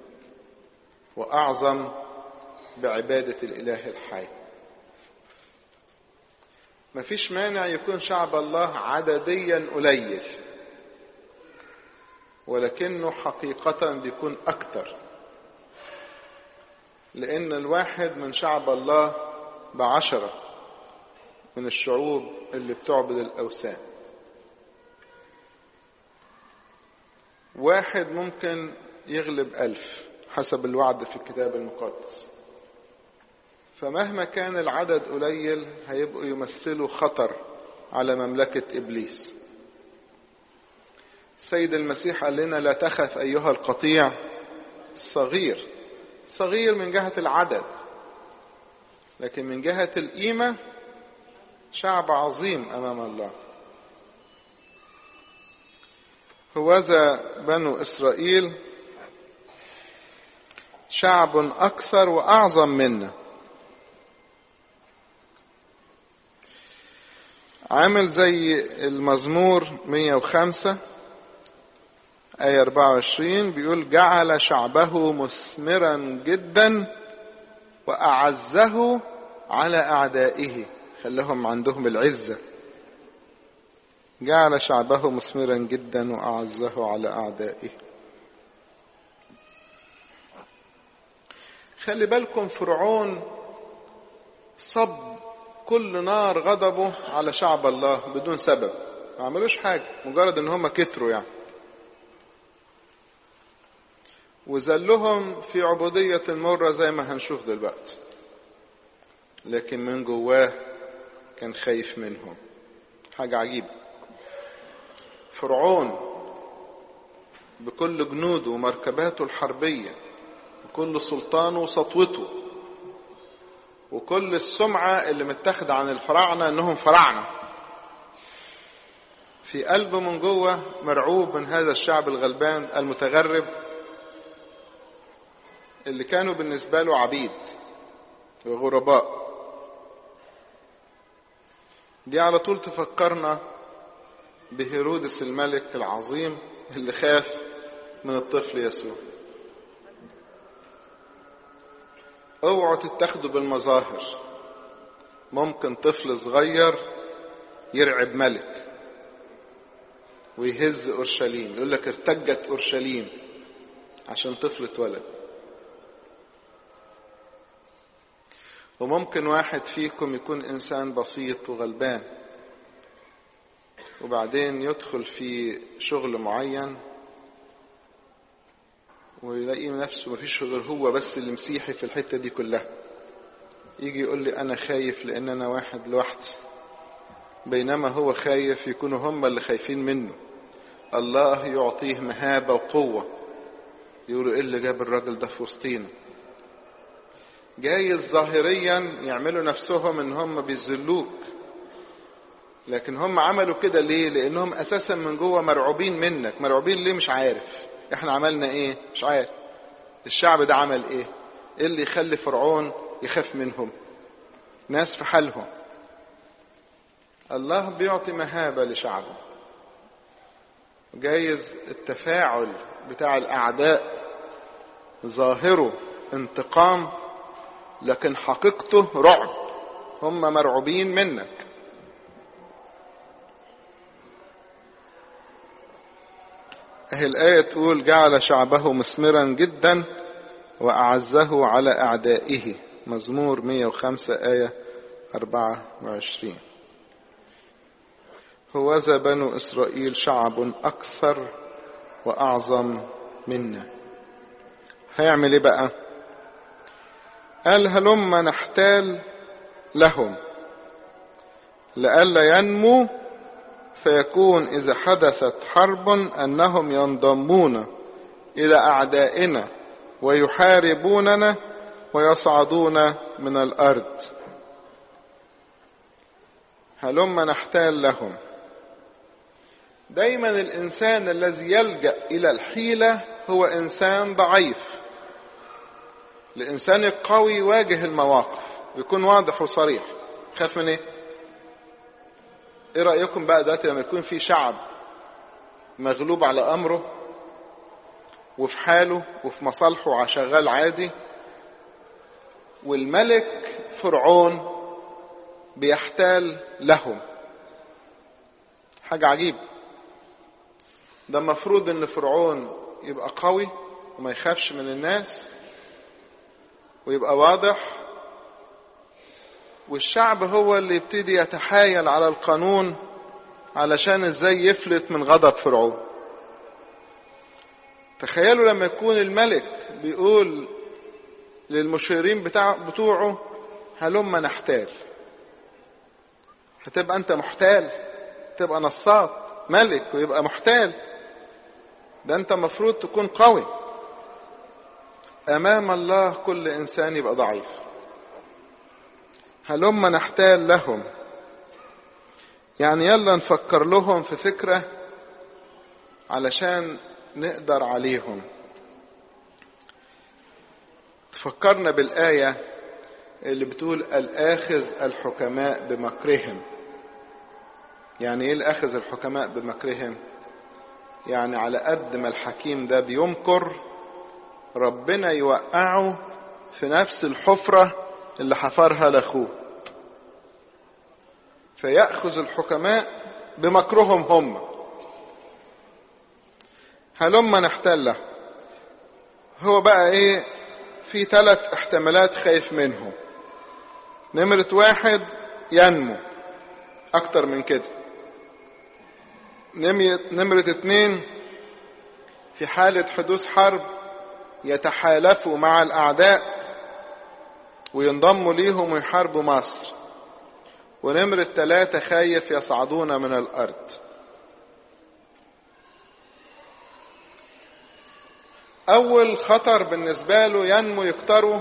واعظم بعبادة الاله الحي مفيش مانع يكون شعب الله عدديا قليل ولكنه حقيقة بيكون أكتر لأن الواحد من شعب الله بعشرة من الشعوب اللي بتعبد الأوثان واحد ممكن يغلب ألف حسب الوعد في الكتاب المقدس فمهما كان العدد قليل هيبقوا يمثلوا خطر على مملكة إبليس السيد المسيح قال لنا لا تخف أيها القطيع الصغير صغير من جهة العدد لكن من جهة القيمة شعب عظيم أمام الله هوذا بنو إسرائيل شعب أكثر وأعظم منا عامل زي المزمور 105 آية 24 بيقول جعل شعبه مثمرا جدا وأعزه على أعدائه خلاهم عندهم العزة جعل شعبه مثمرا جدا وأعزه على أعدائه خلي بالكم فرعون صب كل نار غضبه على شعب الله بدون سبب ما عملوش حاجة مجرد ان هم كتروا يعني وذلهم في عبودية مرة زي ما هنشوف دلوقتي لكن من جواه كان خايف منهم حاجة عجيبة فرعون بكل جنوده ومركباته الحربية بكل سلطانه وسطوته وكل السمعة اللي متاخدة عن الفراعنة انهم فراعنة في قلبه من جوه مرعوب من هذا الشعب الغلبان المتغرب اللي كانوا بالنسبة له عبيد وغرباء دي على طول تفكرنا بهيرودس الملك العظيم اللي خاف من الطفل يسوع اوعوا تتخذوا بالمظاهر ممكن طفل صغير يرعب ملك ويهز اورشليم يقول لك ارتجت اورشليم عشان طفل اتولد وممكن واحد فيكم يكون انسان بسيط وغلبان وبعدين يدخل في شغل معين ويلاقي نفسه مفيش غير هو بس اللي مسيحي في الحتة دي كلها يجي يقول لي انا خايف لان انا واحد لوحدي بينما هو خايف يكونوا هم اللي خايفين منه الله يعطيه مهابة وقوة يقولوا ايه اللي جاب الراجل ده في وسطينا جايز ظاهريا يعملوا نفسهم ان هم بيذلوك لكن هم عملوا كده ليه لانهم اساسا من جوه مرعوبين منك مرعوبين ليه مش عارف احنا عملنا ايه مش عارف الشعب ده عمل ايه ايه اللي يخلي فرعون يخاف منهم ناس في حالهم الله بيعطي مهابة لشعبه جايز التفاعل بتاع الاعداء ظاهره انتقام لكن حقيقته رعب هم مرعوبين منك اهي الآية تقول جعل شعبه مثمرا جدا وأعزه على أعدائه مزمور 105 آية 24 هوذا بنو إسرائيل شعب أكثر وأعظم منا هيعمل ايه بقى قال هلما نحتال لهم لئلا ينمو فيكون إذا حدثت حرب أنهم ينضمون إلى أعدائنا ويحاربوننا ويصعدون من الأرض هلم نحتال لهم دايما الإنسان الذي يلجأ إلى الحيلة هو إنسان ضعيف الإنسان القوي يواجه المواقف بيكون واضح وصريح خاف من إيه؟ إيه رأيكم بقى دلوقتي لما يكون في شعب مغلوب على أمره وفي حاله وفي مصالحه شغال عادي والملك فرعون بيحتال لهم حاجة عجيبة ده المفروض ان فرعون يبقى قوي وما يخافش من الناس ويبقى واضح والشعب هو اللي يبتدي يتحايل على القانون علشان ازاي يفلت من غضب فرعون تخيلوا لما يكون الملك بيقول للمشيرين بتاع بتوعه هلم نحتال هتبقى انت محتال تبقى نصاب ملك ويبقى محتال ده انت مفروض تكون قوي امام الله كل انسان يبقى ضعيف هلم نحتال لهم يعني يلا نفكر لهم في فكرة علشان نقدر عليهم تفكرنا بالآية اللي بتقول الآخذ الحكماء بمكرهم يعني ايه الآخذ الحكماء بمكرهم يعني على قد ما الحكيم ده بيمكر ربنا يوقعه في نفس الحفرة اللي حفرها لاخوه فيأخذ الحكماء بمكرهم هم هلما نحتله هو بقى ايه في ثلاث احتمالات خايف منهم نمرة واحد ينمو اكتر من كده نمرة اتنين في حالة حدوث حرب يتحالفوا مع الأعداء وينضموا ليهم ويحاربوا مصر ونمرة ثلاثة خايف يصعدون من الأرض أول خطر بالنسبة له ينمو يكتروا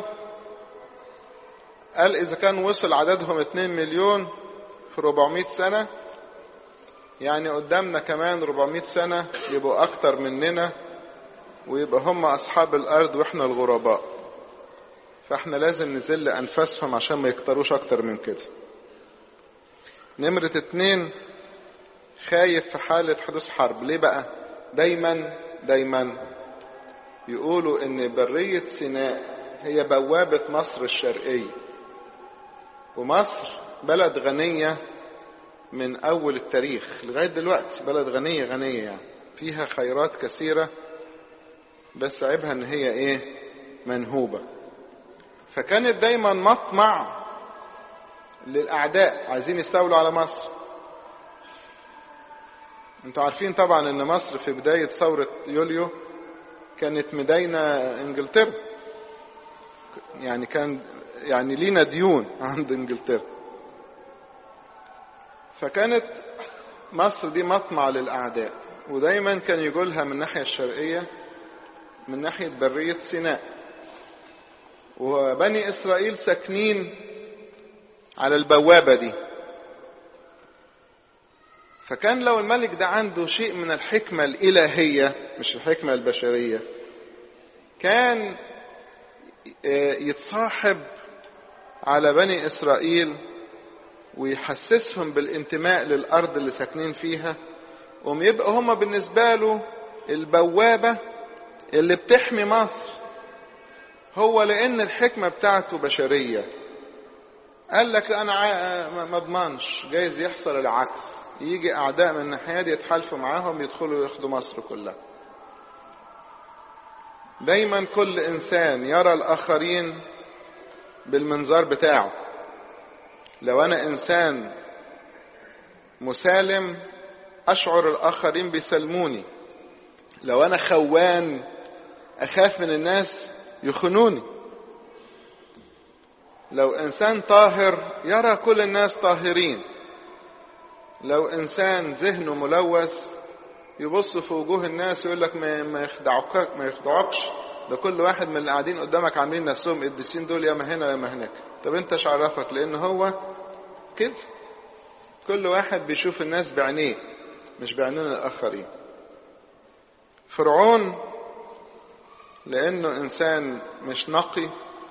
قال إذا كان وصل عددهم 2 مليون في 400 سنة يعني قدامنا كمان 400 سنة يبقوا أكتر مننا ويبقى هم أصحاب الأرض وإحنا الغرباء فإحنا لازم نزل أنفاسهم عشان ما يكتروش أكتر من كده نمرة اتنين خايف في حالة حدوث حرب ليه بقى دايما دايما يقولوا ان برية سيناء هي بوابة مصر الشرقية ومصر بلد غنية من اول التاريخ لغاية دلوقتي بلد غنية غنية يعني فيها خيرات كثيرة بس عيبها ان هي ايه منهوبة فكانت دايما مطمع للاعداء عايزين يستولوا على مصر انتوا عارفين طبعا ان مصر في بداية ثورة يوليو كانت مداينة انجلترا يعني كان يعني لينا ديون عند انجلترا فكانت مصر دي مطمع للاعداء ودايما كان يقولها من الناحية الشرقية من ناحية برية سيناء وبني اسرائيل ساكنين على البوابة دي فكان لو الملك ده عنده شيء من الحكمة الإلهية مش الحكمة البشرية كان يتصاحب على بني إسرائيل ويحسسهم بالانتماء للأرض اللي ساكنين فيها وم يبقى هما بالنسبة له البوابة اللي بتحمي مصر هو لأن الحكمة بتاعته بشرية قال لك لا أنا ما اضمنش جايز يحصل العكس يجي أعداء من الناحية دي يتحالفوا معاهم يدخلوا ياخدوا مصر كلها دايما كل إنسان يرى الآخرين بالمنظار بتاعه لو أنا إنسان مسالم أشعر الآخرين بيسلموني لو أنا خوان أخاف من الناس يخنوني لو إنسان طاهر يرى كل الناس طاهرين لو إنسان ذهنه ملوث يبص في وجوه الناس ويقول لك ما يخدعوك ما يخدعوكش ده كل واحد من اللي قاعدين قدامك عاملين نفسهم قديسين دول يا ما هنا يا ما هناك طب انت ايش عرفك لان هو كده كل واحد بيشوف الناس بعينيه مش بعينين الآخرين فرعون لأنه إنسان مش نقي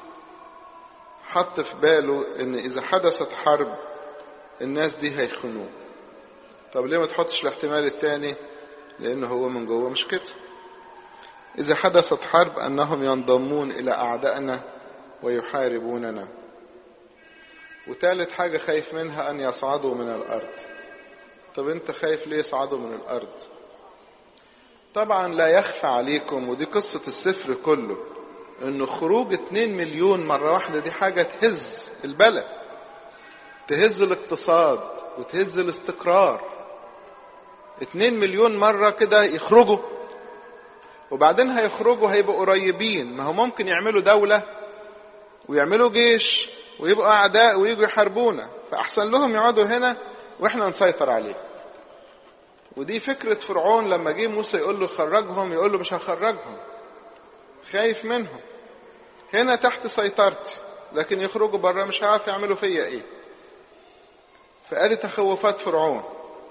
حط في باله إن إذا حدثت حرب الناس دي هيخنوه طب ليه ما تحطش الاحتمال الثاني لأنه هو من جوه مش كده إذا حدثت حرب أنهم ينضمون إلى أعدائنا ويحاربوننا وثالث حاجة خايف منها أن يصعدوا من الأرض طب أنت خايف ليه يصعدوا من الأرض طبعا لا يخفى عليكم ودي قصة السفر كله أنه خروج 2 مليون مرة واحدة دي حاجة تهز البلد تهز الاقتصاد وتهز الاستقرار 2 مليون مرة كده يخرجوا وبعدين هيخرجوا هيبقوا قريبين ما هو ممكن يعملوا دولة ويعملوا جيش ويبقوا أعداء ويجوا يحاربونا فأحسن لهم يقعدوا هنا وإحنا نسيطر عليه ودي فكرة فرعون لما جه موسى يقول له خرجهم يقول له مش هخرجهم خايف منهم هنا تحت سيطرتي لكن يخرجوا بره مش هيعرف يعملوا فيا ايه فادي تخوفات فرعون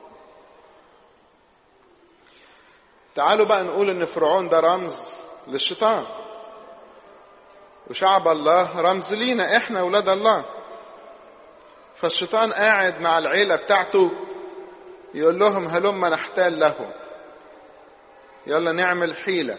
تعالوا بقى نقول ان فرعون ده رمز للشيطان وشعب الله رمز لينا احنا اولاد الله فالشيطان قاعد مع العيله بتاعته يقول لهم هلم نحتال لهم يلا نعمل حيله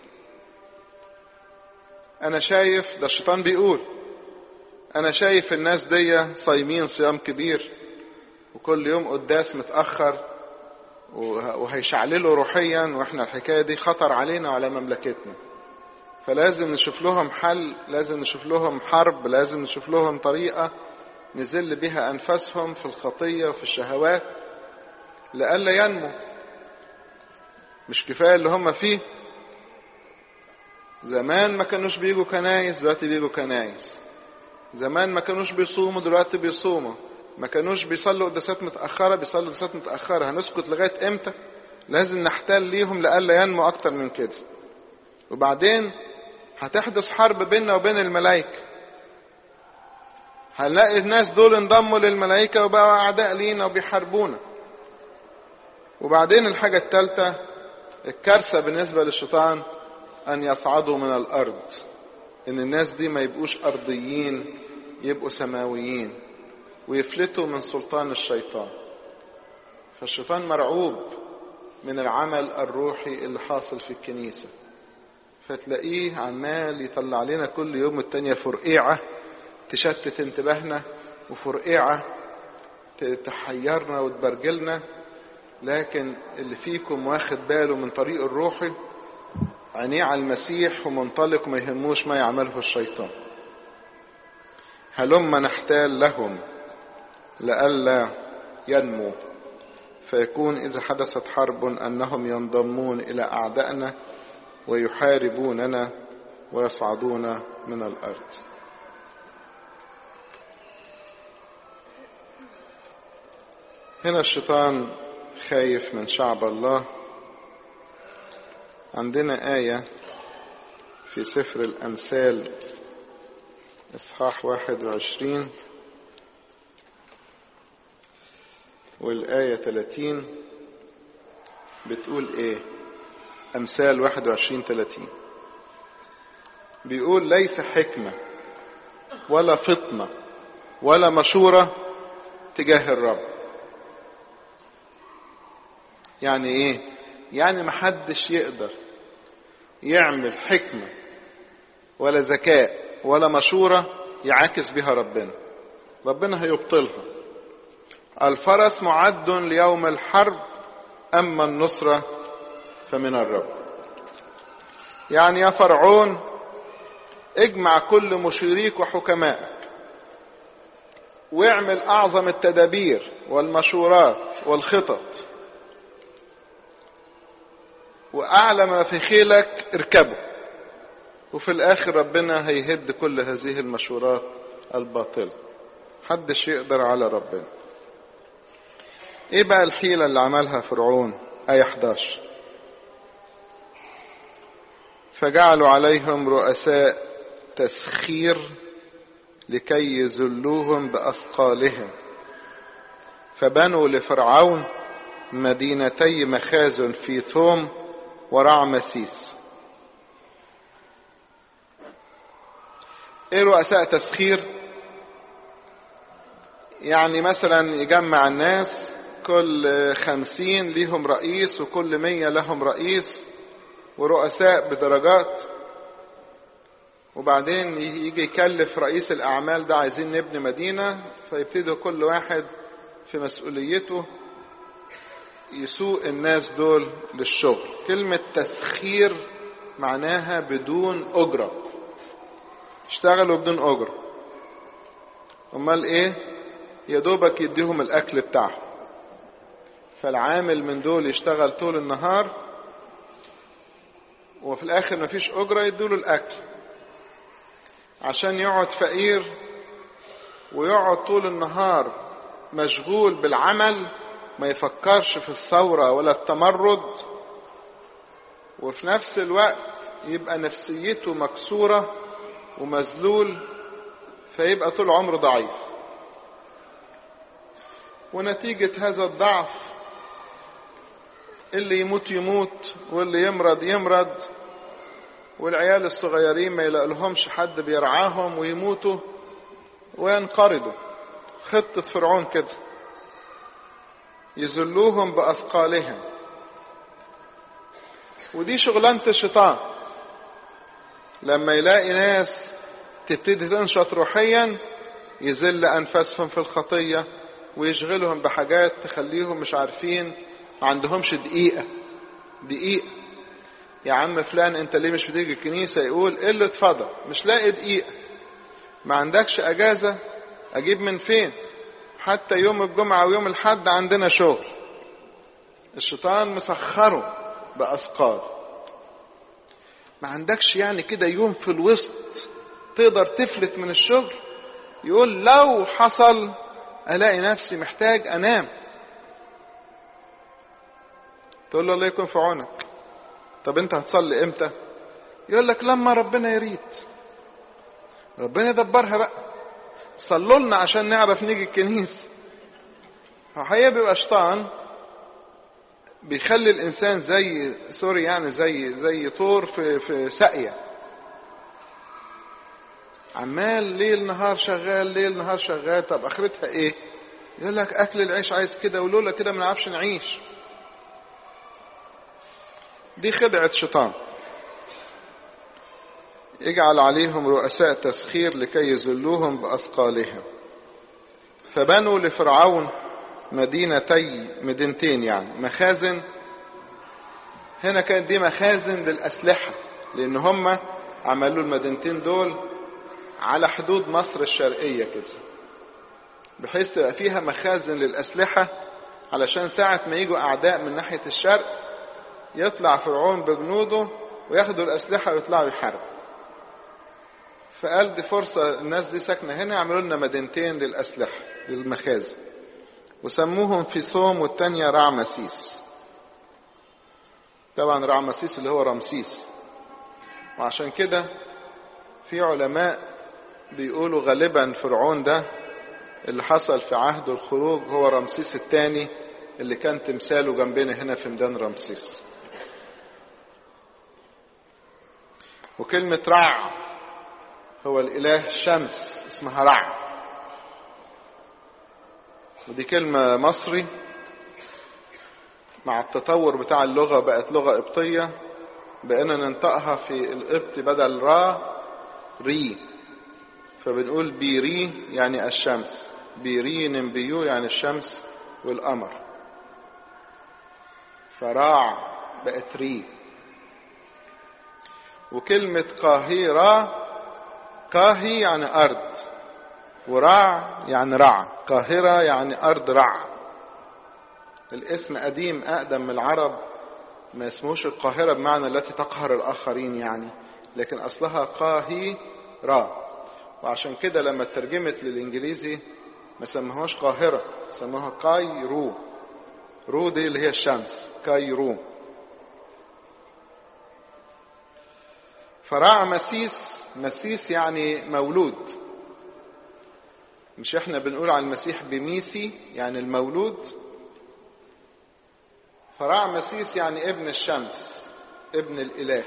انا شايف ده الشيطان بيقول انا شايف الناس دي صايمين صيام كبير وكل يوم قداس متاخر وهيشعللوا روحيا واحنا الحكايه دي خطر علينا وعلى مملكتنا فلازم نشوف لهم حل لازم نشوف لهم حرب لازم نشوف لهم طريقه نزل بها انفاسهم في الخطيه وفي الشهوات لئلا ينمو مش كفايه اللي هم فيه زمان ما كانوش بيجوا كنايس دلوقتي بيجوا كنايس زمان ما كانوش بيصوموا دلوقتي بيصوموا ما كانوش بيصلوا قداسات متأخرة بيصلوا قداسات متأخرة هنسكت لغاية امتى لازم نحتال ليهم لألا ينمو أكتر من كده وبعدين هتحدث حرب بيننا وبين الملائكة هنلاقي الناس دول انضموا للملائكة وبقوا أعداء لينا وبيحاربونا وبعدين الحاجة الثالثة الكارثة بالنسبة للشيطان أن يصعدوا من الأرض إن الناس دي ما يبقوش أرضيين يبقوا سماويين ويفلتوا من سلطان الشيطان فالشيطان مرعوب من العمل الروحي اللي حاصل في الكنيسة فتلاقيه عمال يطلع لنا كل يوم التانية فرقيعة تشتت انتباهنا وفرقيعة تحيرنا وتبرجلنا لكن اللي فيكم واخد باله من طريق الروحي عينيه على المسيح ومنطلق ما يهموش ما يعمله الشيطان هلم نحتال لهم لئلا ينمو فيكون إذا حدثت حرب أنهم ينضمون إلى أعدائنا ويحاربوننا ويصعدون من الأرض هنا الشيطان خايف من شعب الله عندنا آية في سفر الأمثال إصحاح واحد وعشرين والآية 30 بتقول إيه أمثال 21 30 بيقول ليس حكمة ولا فطنة ولا مشورة تجاه الرب يعني إيه يعني محدش يقدر يعمل حكمة ولا ذكاء ولا مشورة يعاكس بها ربنا ربنا هيبطلها الفرس معد ليوم الحرب أما النصرة فمن الرب يعني يا فرعون اجمع كل مشيريك وحكمائك واعمل أعظم التدابير والمشورات والخطط وأعلى ما في خيلك اركبه وفي الآخر ربنا هيهد كل هذه المشورات الباطلة محدش يقدر على ربنا ايه بقى الحيلة اللي عملها فرعون آية 11 فجعلوا عليهم رؤساء تسخير لكي يذلوهم بأثقالهم فبنوا لفرعون مدينتي مخازن في ثوم ورعمسيس ايه رؤساء تسخير يعني مثلا يجمع الناس كل خمسين ليهم رئيس وكل مية لهم رئيس ورؤساء بدرجات وبعدين يجي يكلف رئيس الأعمال ده عايزين نبني مدينة فيبتدوا كل واحد في مسؤوليته يسوق الناس دول للشغل كلمة تسخير معناها بدون أجرة اشتغلوا بدون أجرة أمال إيه يا دوبك يديهم الأكل بتاعهم فالعامل من دول يشتغل طول النهار وفي الآخر مفيش أجرة يدوله الأكل عشان يقعد فقير ويقعد طول النهار مشغول بالعمل ما يفكرش في الثورة ولا التمرد وفي نفس الوقت يبقى نفسيته مكسورة ومذلول فيبقى طول عمره ضعيف ونتيجة هذا الضعف اللي يموت يموت واللي يمرض يمرض والعيال الصغيرين ما يلاقلهمش حد بيرعاهم ويموتوا وينقرضوا خطة فرعون كده يذلوهم بأثقالهم ودي شغلانة الشيطان لما يلاقي ناس تبتدي تنشط روحيا يذل أنفاسهم في الخطية ويشغلهم بحاجات تخليهم مش عارفين ما عندهمش دقيقة دقيقة يا عم فلان انت ليه مش بتيجي الكنيسة يقول قلة فضل مش لاقي دقيقة ما عندكش اجازة اجيب من فين حتى يوم الجمعة ويوم الحد عندنا شغل الشيطان مسخره بأثقال ما عندكش يعني كده يوم في الوسط تقدر تفلت من الشغل يقول لو حصل الاقي نفسي محتاج انام تقول له الله يكون في عونك طب انت هتصلي امتى يقول لك لما ربنا يريد ربنا يدبرها بقى صلوا لنا عشان نعرف نيجي الكنيسة الحقيقة بيبقى شيطان بيخلي الانسان زي سوري يعني زي زي طور في في ساقية عمال ليل نهار شغال ليل نهار شغال طب اخرتها ايه يقول لك اكل العيش عايز كده ولولا كده ما نعرفش نعيش دي خدعة شيطان يجعل عليهم رؤساء تسخير لكي يذلوهم بأثقالهم فبنوا لفرعون مدينتي مدينتين يعني مخازن هنا كانت دي مخازن للأسلحة لأن هم عملوا المدينتين دول على حدود مصر الشرقية كده بحيث تبقى فيها مخازن للأسلحة علشان ساعة ما يجوا أعداء من ناحية الشرق يطلع فرعون بجنوده وياخدوا الأسلحة ويطلعوا يحاربوا فقال دي فرصة الناس دي ساكنة هنا يعملوا لنا مدينتين للأسلحة للمخازن وسموهم في صوم والتانية رعمسيس طبعا رعمسيس اللي هو رمسيس وعشان كده في علماء بيقولوا غالبا فرعون ده اللي حصل في عهد الخروج هو رمسيس الثاني اللي كان تمثاله جنبنا هنا في ميدان رمسيس وكلمة رع هو الإله الشمس اسمها رع ودي كلمة مصري مع التطور بتاع اللغة بقت لغة قبطية بقينا ننطقها في القبط بدل را ري فبنقول بيري يعني الشمس بيري نمبيو يعني الشمس والقمر فراع بقت ري وكلمة قاهرة قاهي يعني أرض ورع يعني رع قاهرة يعني أرض رع الاسم قديم أقدم من العرب ما اسموش القاهرة بمعنى التي تقهر الآخرين يعني لكن أصلها قاهي را وعشان كده لما ترجمت للإنجليزي ما سموهاش قاهرة سموها كايرو رو دي اللي هي الشمس كايرو فرع مسيس مسيس يعني مولود مش احنا بنقول على المسيح بميسي يعني المولود فرع مسيس يعني ابن الشمس ابن الاله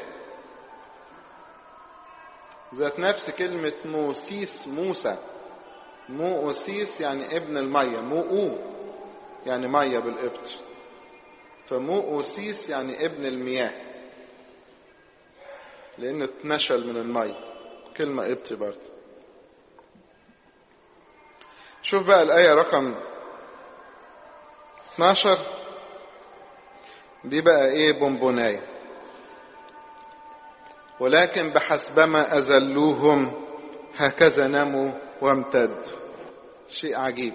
ذات نفس كلمة موسيس موسى موسيس يعني ابن المية موؤو يعني مية بالقبط فموؤوسيس يعني ابن المياه لأنه اتنشل من المية كلمة قبطي برضه شوف بقى الآية رقم 12 دي بقى ايه بونبوناية ولكن بحسبما أذلوهم هكذا نموا وامتدوا شيء عجيب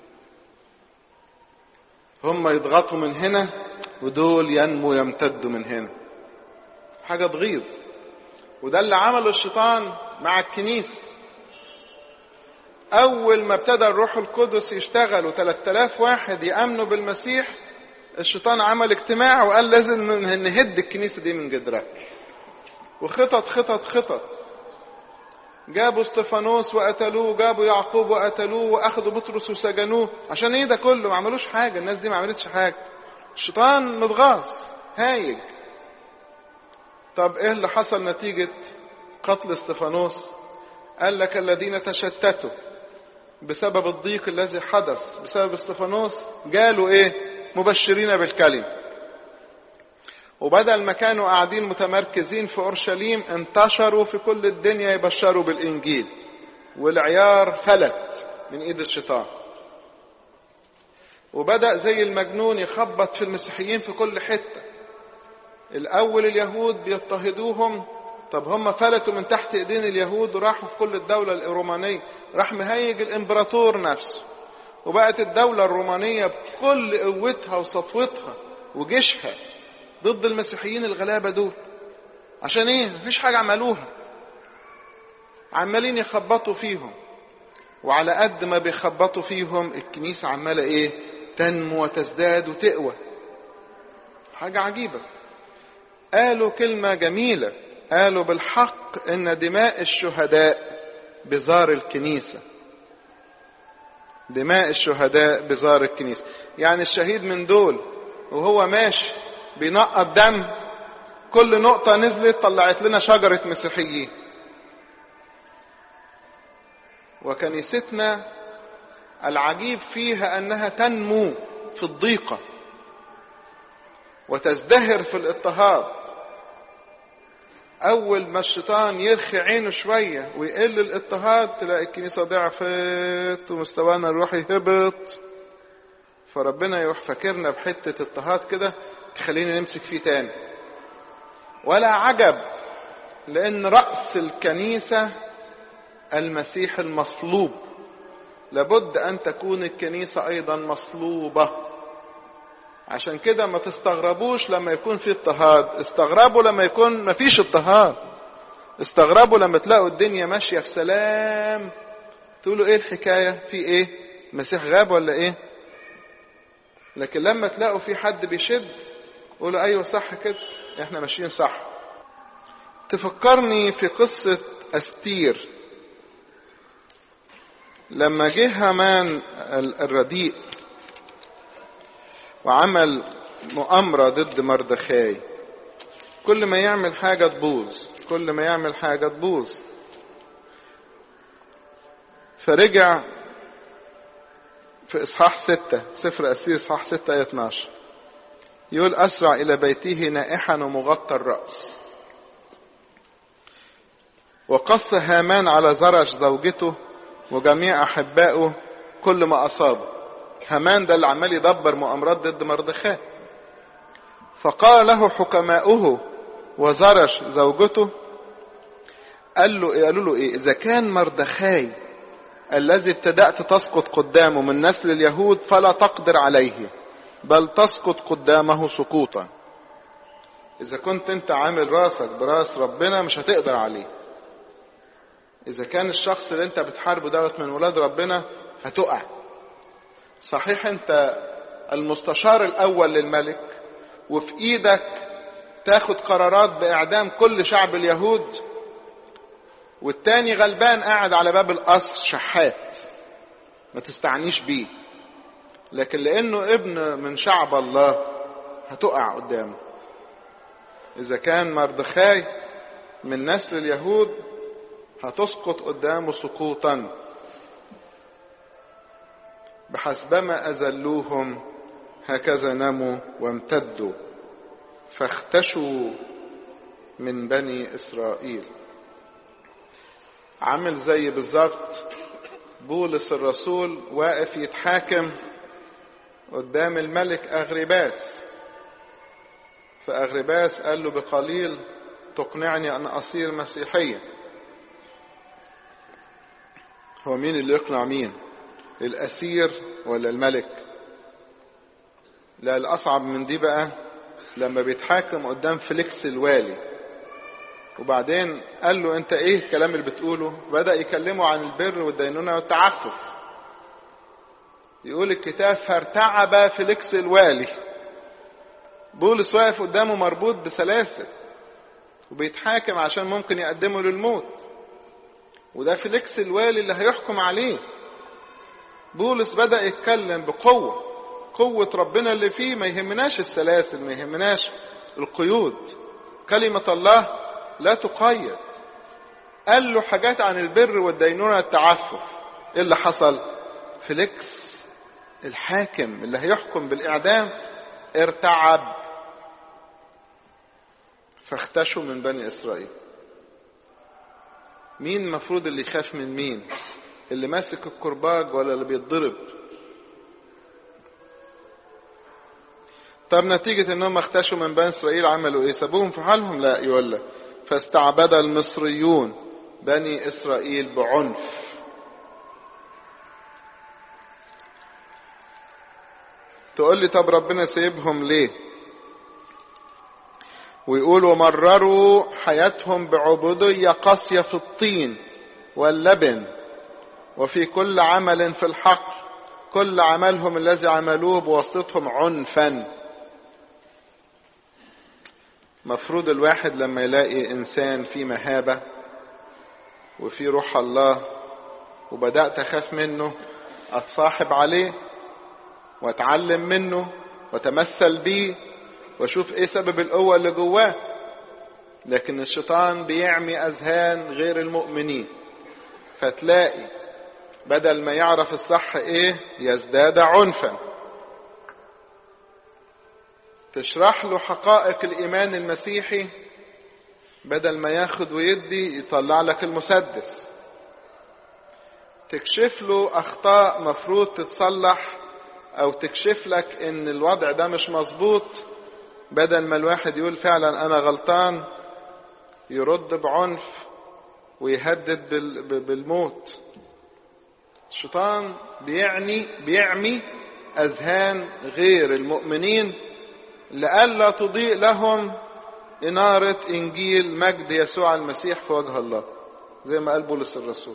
هم يضغطوا من هنا ودول ينمو يمتدوا من هنا حاجة تغيظ وده اللي عمله الشيطان مع الكنيسة أول ما ابتدى الروح القدس يشتغل وثلاث آلاف واحد يأمنوا بالمسيح الشيطان عمل اجتماع وقال لازم نهد الكنيسة دي من جدرها وخطط خطط خطط جابوا استفانوس وقتلوه جابوا يعقوب وقتلوه واخدوا بطرس وسجنوه عشان ايه ده كله ما عملوش حاجه الناس دي ما عملتش حاجه الشيطان متغاظ هايج طب ايه اللي حصل نتيجه قتل استفانوس قال لك الذين تشتتوا بسبب الضيق الذي حدث بسبب استفانوس جالوا ايه مبشرين بالكلمه وبدل ما كانوا قاعدين متمركزين في اورشليم انتشروا في كل الدنيا يبشروا بالانجيل والعيار فلت من ايد الشيطان وبدا زي المجنون يخبط في المسيحيين في كل حته الاول اليهود بيضطهدوهم طب هم فلتوا من تحت ايدين اليهود وراحوا في كل الدوله الرومانيه راح مهيج الامبراطور نفسه وبقت الدوله الرومانيه بكل قوتها وسطوتها وجيشها ضد المسيحيين الغلابه دول عشان ايه مفيش حاجه عملوها عمالين يخبطوا فيهم وعلى قد ما بيخبطوا فيهم الكنيسه عماله ايه تنمو وتزداد وتقوى حاجه عجيبه قالوا كلمه جميله قالوا بالحق ان دماء الشهداء بزار الكنيسه دماء الشهداء بزار الكنيسه يعني الشهيد من دول وهو ماشي بينقط دم كل نقطة نزلت طلعت لنا شجرة مسيحيين وكنيستنا العجيب فيها أنها تنمو في الضيقة وتزدهر في الاضطهاد أول ما الشيطان يرخي عينه شوية ويقل الاضطهاد تلاقي الكنيسة ضعفت ومستوانا الروحي هبط فربنا يروح فاكرنا بحتة اضطهاد كده تخلينا نمسك فيه تاني ولا عجب لان رأس الكنيسة المسيح المصلوب لابد ان تكون الكنيسة ايضا مصلوبة عشان كده ما تستغربوش لما يكون في اضطهاد استغربوا لما يكون ما فيش اضطهاد استغربوا لما تلاقوا الدنيا ماشية في سلام تقولوا ايه الحكاية في ايه مسيح غاب ولا ايه لكن لما تلاقوا في حد بيشد قولوا ايوه صح كده احنا ماشيين صح تفكرني في قصة استير لما جه هامان الرديء وعمل مؤامرة ضد مردخاي كل ما يعمل حاجة تبوظ كل ما يعمل حاجة تبوظ فرجع في إصحاح ستة سفر أسير إصحاح ستة آية 12 يقول أسرع إلى بيته نائحا ومغطى الرأس وقص هامان على زرج زوجته وجميع أحبائه كل ما أصابه هامان ده اللي عمال يدبر مؤامرات ضد مردخاي فقال له حكماؤه وزرج زوجته قال له قالوا له ايه اذا كان مردخاي الذي ابتدأت تسقط قدامه من نسل اليهود فلا تقدر عليه بل تسقط قدامه سقوطا اذا كنت انت عامل راسك براس ربنا مش هتقدر عليه اذا كان الشخص اللي انت بتحاربه دوت من ولاد ربنا هتقع صحيح انت المستشار الاول للملك وفي ايدك تاخد قرارات باعدام كل شعب اليهود والتاني غلبان قاعد على باب القصر شحات ما تستعنيش بيه لكن لانه ابن من شعب الله هتقع قدامه اذا كان مردخاي من نسل اليهود هتسقط قدامه سقوطا بحسبما اذلوهم هكذا نموا وامتدوا فاختشوا من بني اسرائيل عامل زي بالظبط بولس الرسول واقف يتحاكم قدام الملك اغرباس فاغرباس قال له بقليل تقنعني ان اصير مسيحيا هو مين اللي يقنع مين الاسير ولا الملك لا الاصعب من دي بقى لما بيتحاكم قدام فليكس الوالي وبعدين قال له انت ايه الكلام اللي بتقوله بدأ يكلمه عن البر والدينونة والتعفف يقول الكتاب فارتعب فليكس الوالي بولس واقف قدامه مربوط بسلاسل وبيتحاكم عشان ممكن يقدمه للموت وده فليكس الوالي اللي هيحكم عليه بولس بدأ يتكلم بقوة قوة ربنا اللي فيه ما يهمناش السلاسل ما يهمناش القيود كلمة الله لا تقيد قال له حاجات عن البر والدينونة التعفف ايه اللي حصل فليكس الحاكم اللي هيحكم بالإعدام ارتعب فاختشوا من بني إسرائيل مين المفروض اللي يخاف من مين اللي ماسك الكرباج ولا اللي بيتضرب طب نتيجة انهم اختشوا من بني اسرائيل عملوا ايه سابوهم في حالهم لا يقول لك فاستعبد المصريون بني اسرائيل بعنف تقول لي طب ربنا سيبهم ليه ويقول ومرروا حياتهم بعبودية قاسية في الطين واللبن وفي كل عمل في الحقل كل عملهم الذي عملوه بواسطتهم عنفا مفروض الواحد لما يلاقي انسان في مهابة وفي روح الله وبدأت اخاف منه اتصاحب عليه واتعلم منه واتمثل بيه واشوف ايه سبب القوة اللي جواه لكن الشيطان بيعمي اذهان غير المؤمنين فتلاقي بدل ما يعرف الصح ايه يزداد عنفا تشرح له حقائق الايمان المسيحي بدل ما ياخد ويدي يطلع لك المسدس تكشف له اخطاء مفروض تتصلح او تكشف لك ان الوضع ده مش مظبوط بدل ما الواحد يقول فعلا انا غلطان يرد بعنف ويهدد بالموت الشيطان بيعني بيعمي اذهان غير المؤمنين لئلا تضيء لهم إنارة إنجيل مجد يسوع المسيح في وجه الله زي ما قال بولس الرسول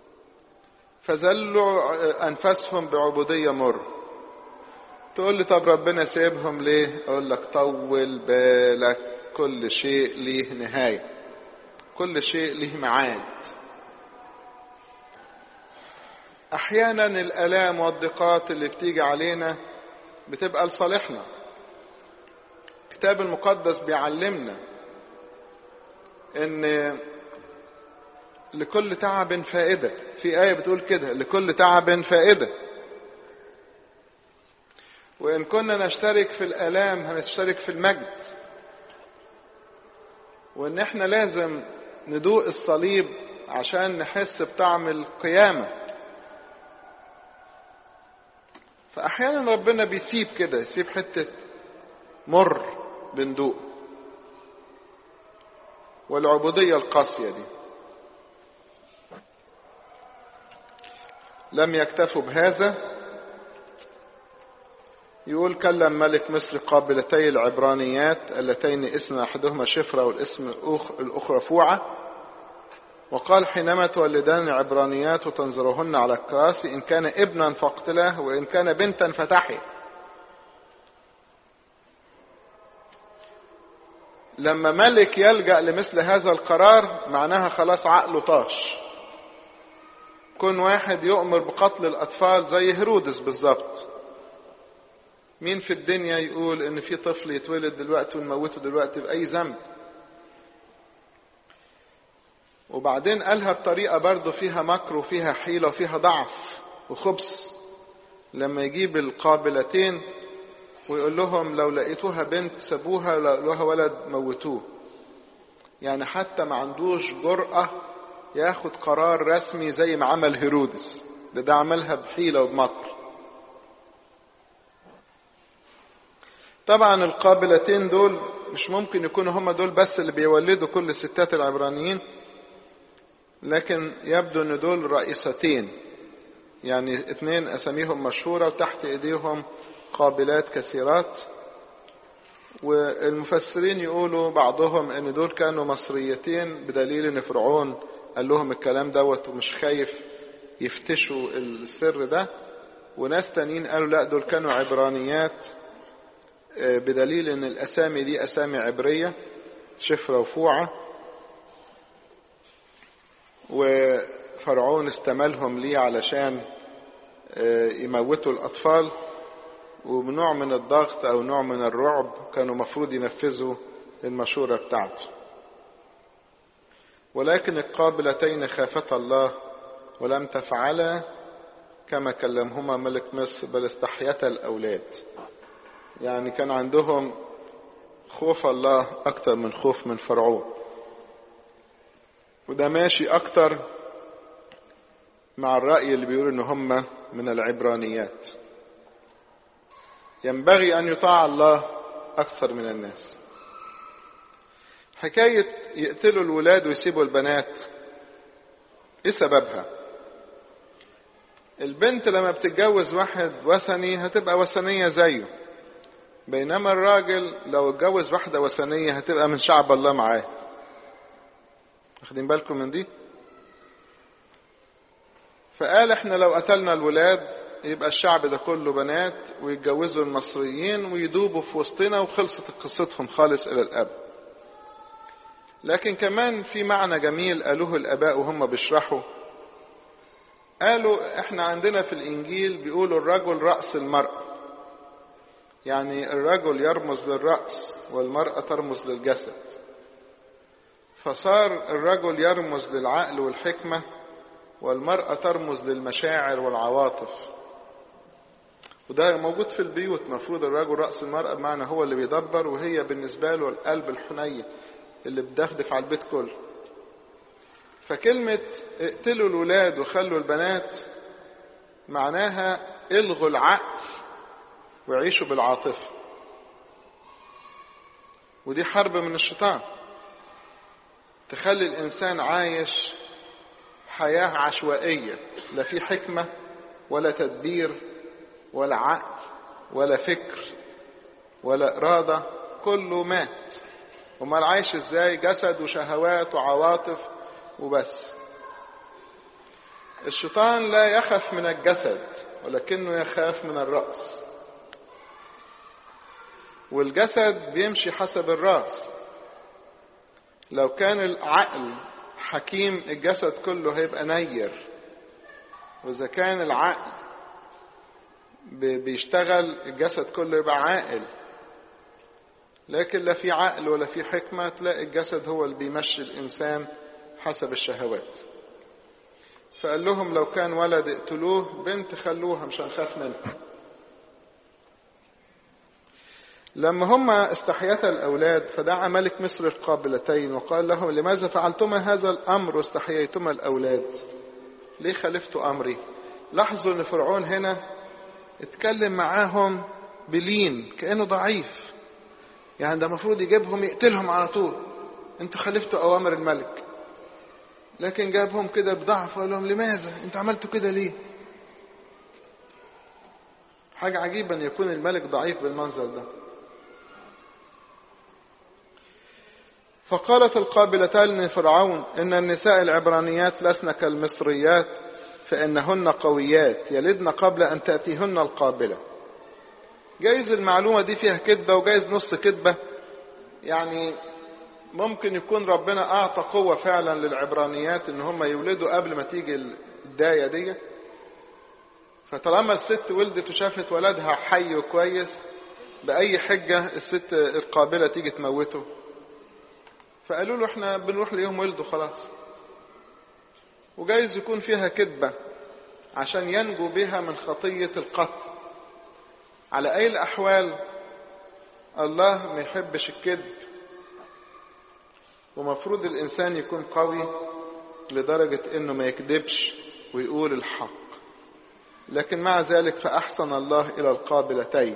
فذلوا أنفسهم بعبودية مر تقول لي طب ربنا سيبهم ليه أقول لك طول بالك كل شيء ليه نهاية كل شيء ليه معاد أحيانا الآلام والضيقات اللي بتيجي علينا بتبقى لصالحنا الكتاب المقدس بيعلمنا ان لكل تعب فائدة في آية بتقول كده لكل تعب فائدة وإن كنا نشترك في الآلام هنشترك في المجد وإن إحنا لازم ندوق الصليب عشان نحس بطعم القيامة فأحيانا ربنا بيسيب كده يسيب حتة مر بندوق والعبودية القاسية دي لم يكتفوا بهذا يقول كلم ملك مصر قابلتي العبرانيات اللتين اسم أحدهما شفرة والاسم الأخرى فوعة وقال حينما تولدان العبرانيات وتنظرهن على الكراسي إن كان ابنا فاقتله وإن كان بنتا فتحي لما ملك يلجأ لمثل هذا القرار معناها خلاص عقله طاش كون واحد يؤمر بقتل الأطفال زي هيرودس بالظبط مين في الدنيا يقول ان في طفل يتولد دلوقتي ونموته دلوقتي بأي ذنب وبعدين قالها بطريقة برضه فيها مكر وفيها حيلة وفيها ضعف وخبث لما يجيب القابلتين ويقول لهم لو لقيتوها بنت سابوها لو لقيتوها ولد موتوه يعني حتى ما عندوش جرأة ياخد قرار رسمي زي ما عمل هيرودس ده ده عملها بحيلة وبمكر طبعا القابلتين دول مش ممكن يكونوا هم دول بس اللي بيولدوا كل الستات العبرانيين لكن يبدو ان دول رئيستين يعني اثنين اساميهم مشهورة وتحت ايديهم قابلات كثيرات والمفسرين يقولوا بعضهم ان دول كانوا مصريتين بدليل ان فرعون قال لهم الكلام دوت ومش خايف يفتشوا السر ده وناس تانيين قالوا لا دول كانوا عبرانيات بدليل ان الاسامي دي اسامي عبرية شفرة وفوعة وفرعون استملهم ليه علشان يموتوا الاطفال وبنوع من الضغط او نوع من الرعب كانوا مفروض ينفذوا المشورة بتاعته ولكن القابلتين خافتا الله ولم تفعلا كما كلمهما ملك مصر بل استحيتا الأولاد يعني كان عندهم خوف الله أكتر من خوف من فرعون وده ماشي أكتر مع الرأي اللي بيقول إن هم من العبرانيات ينبغي أن يطاع الله أكثر من الناس حكاية يقتلوا الولاد ويسيبوا البنات ايه سببها البنت لما بتتجوز واحد وثني هتبقى وثنية زيه بينما الراجل لو اتجوز واحدة وثنية هتبقى من شعب الله معاه واخدين بالكم من دي فقال احنا لو قتلنا الولاد يبقى الشعب ده كله بنات ويتجوزوا المصريين ويدوبوا في وسطنا وخلصت قصتهم خالص الى الاب لكن كمان في معنى جميل قالوه الاباء وهم بيشرحوا قالوا احنا عندنا في الانجيل بيقولوا الرجل رأس المرأة يعني الرجل يرمز للرأس والمرأة ترمز للجسد فصار الرجل يرمز للعقل والحكمة والمرأة ترمز للمشاعر والعواطف وده موجود في البيوت مفروض الرجل رأس المرأة بمعنى هو اللي بيدبر وهي بالنسبة له القلب الحنين اللي بتدفدف على البيت كله فكلمة اقتلوا الولاد وخلوا البنات معناها الغوا العقل وعيشوا بالعاطفة ودي حرب من الشيطان تخلي الإنسان عايش حياة عشوائية لا في حكمة ولا تدبير ولا عقل ولا فكر ولا إرادة كله مات امال عايش ازاي جسد وشهوات وعواطف وبس الشيطان لا يخف من الجسد ولكنه يخاف من الرأس والجسد بيمشي حسب الرأس لو كان العقل حكيم الجسد كله هيبقى نير وإذا كان العقل بيشتغل الجسد كله يبقى عاقل لكن لا في عقل ولا في حكمة تلاقي الجسد هو اللي بيمشي الإنسان حسب الشهوات فقال لهم لو كان ولد اقتلوه بنت خلوها مش هنخاف منها لما هم استحيتا الأولاد فدعا ملك مصر القابلتين وقال لهم لماذا فعلتما هذا الأمر واستحييتما الأولاد ليه خالفتوا أمري لاحظوا أن فرعون هنا اتكلم معاهم بلين كأنه ضعيف يعني ده المفروض يجيبهم يقتلهم على طول انتوا خالفتوا أوامر الملك لكن جابهم كده بضعف وقال لهم لماذا انتوا عملتوا كده ليه حاجة عجيبة ان يكون الملك ضعيف بالمنظر ده فقالت القابلتان لفرعون إن النساء العبرانيات لسن كالمصريات فإنهن قويات يلدن قبل أن تأتيهن القابلة جايز المعلومة دي فيها كذبة وجايز نص كذبة يعني ممكن يكون ربنا أعطى قوة فعلا للعبرانيات إن هم يولدوا قبل ما تيجي الداية دي فطالما الست ولدت وشافت ولدها حي وكويس بأي حجة الست القابلة تيجي تموته فقالوا له احنا بنروح ليهم ولده خلاص وجايز يكون فيها كذبة عشان ينجو بها من خطية القتل على أي الأحوال الله ما يحبش الكذب ومفروض الإنسان يكون قوي لدرجة إنه ما يكذبش ويقول الحق لكن مع ذلك فأحسن الله إلى القابلتين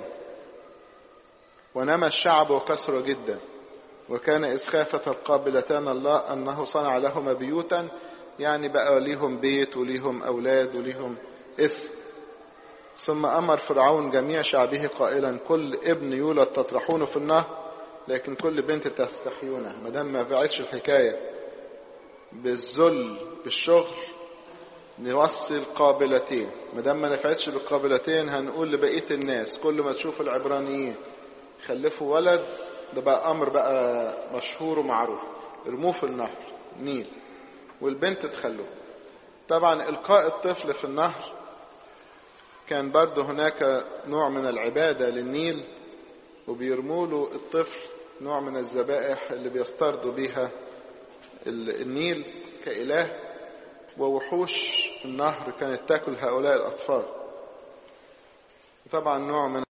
ونمى الشعب وكسر جدا وكان إذ خافت القابلتان الله أنه صنع لهما بيوتا يعني بقى ليهم بيت وليهم أولاد وليهم اسم ثم أمر فرعون جميع شعبه قائلا كل ابن يولد تطرحونه في النهر لكن كل بنت تستحيونه ما دام ما فعلش الحكاية بالذل بالشغل نوصي القابلتين ما دام ما نفعتش بالقابلتين هنقول لبقية الناس كل ما تشوف العبرانيين خلفوا ولد ده بقى أمر بقى مشهور ومعروف ارموه في النهر نيل والبنت تخلوه طبعا إلقاء الطفل في النهر كان برضه هناك نوع من العبادة للنيل وبيرموا له الطفل نوع من الذبائح اللي بيسترضوا بيها النيل كإله ووحوش النهر كانت تاكل هؤلاء الأطفال طبعا نوع من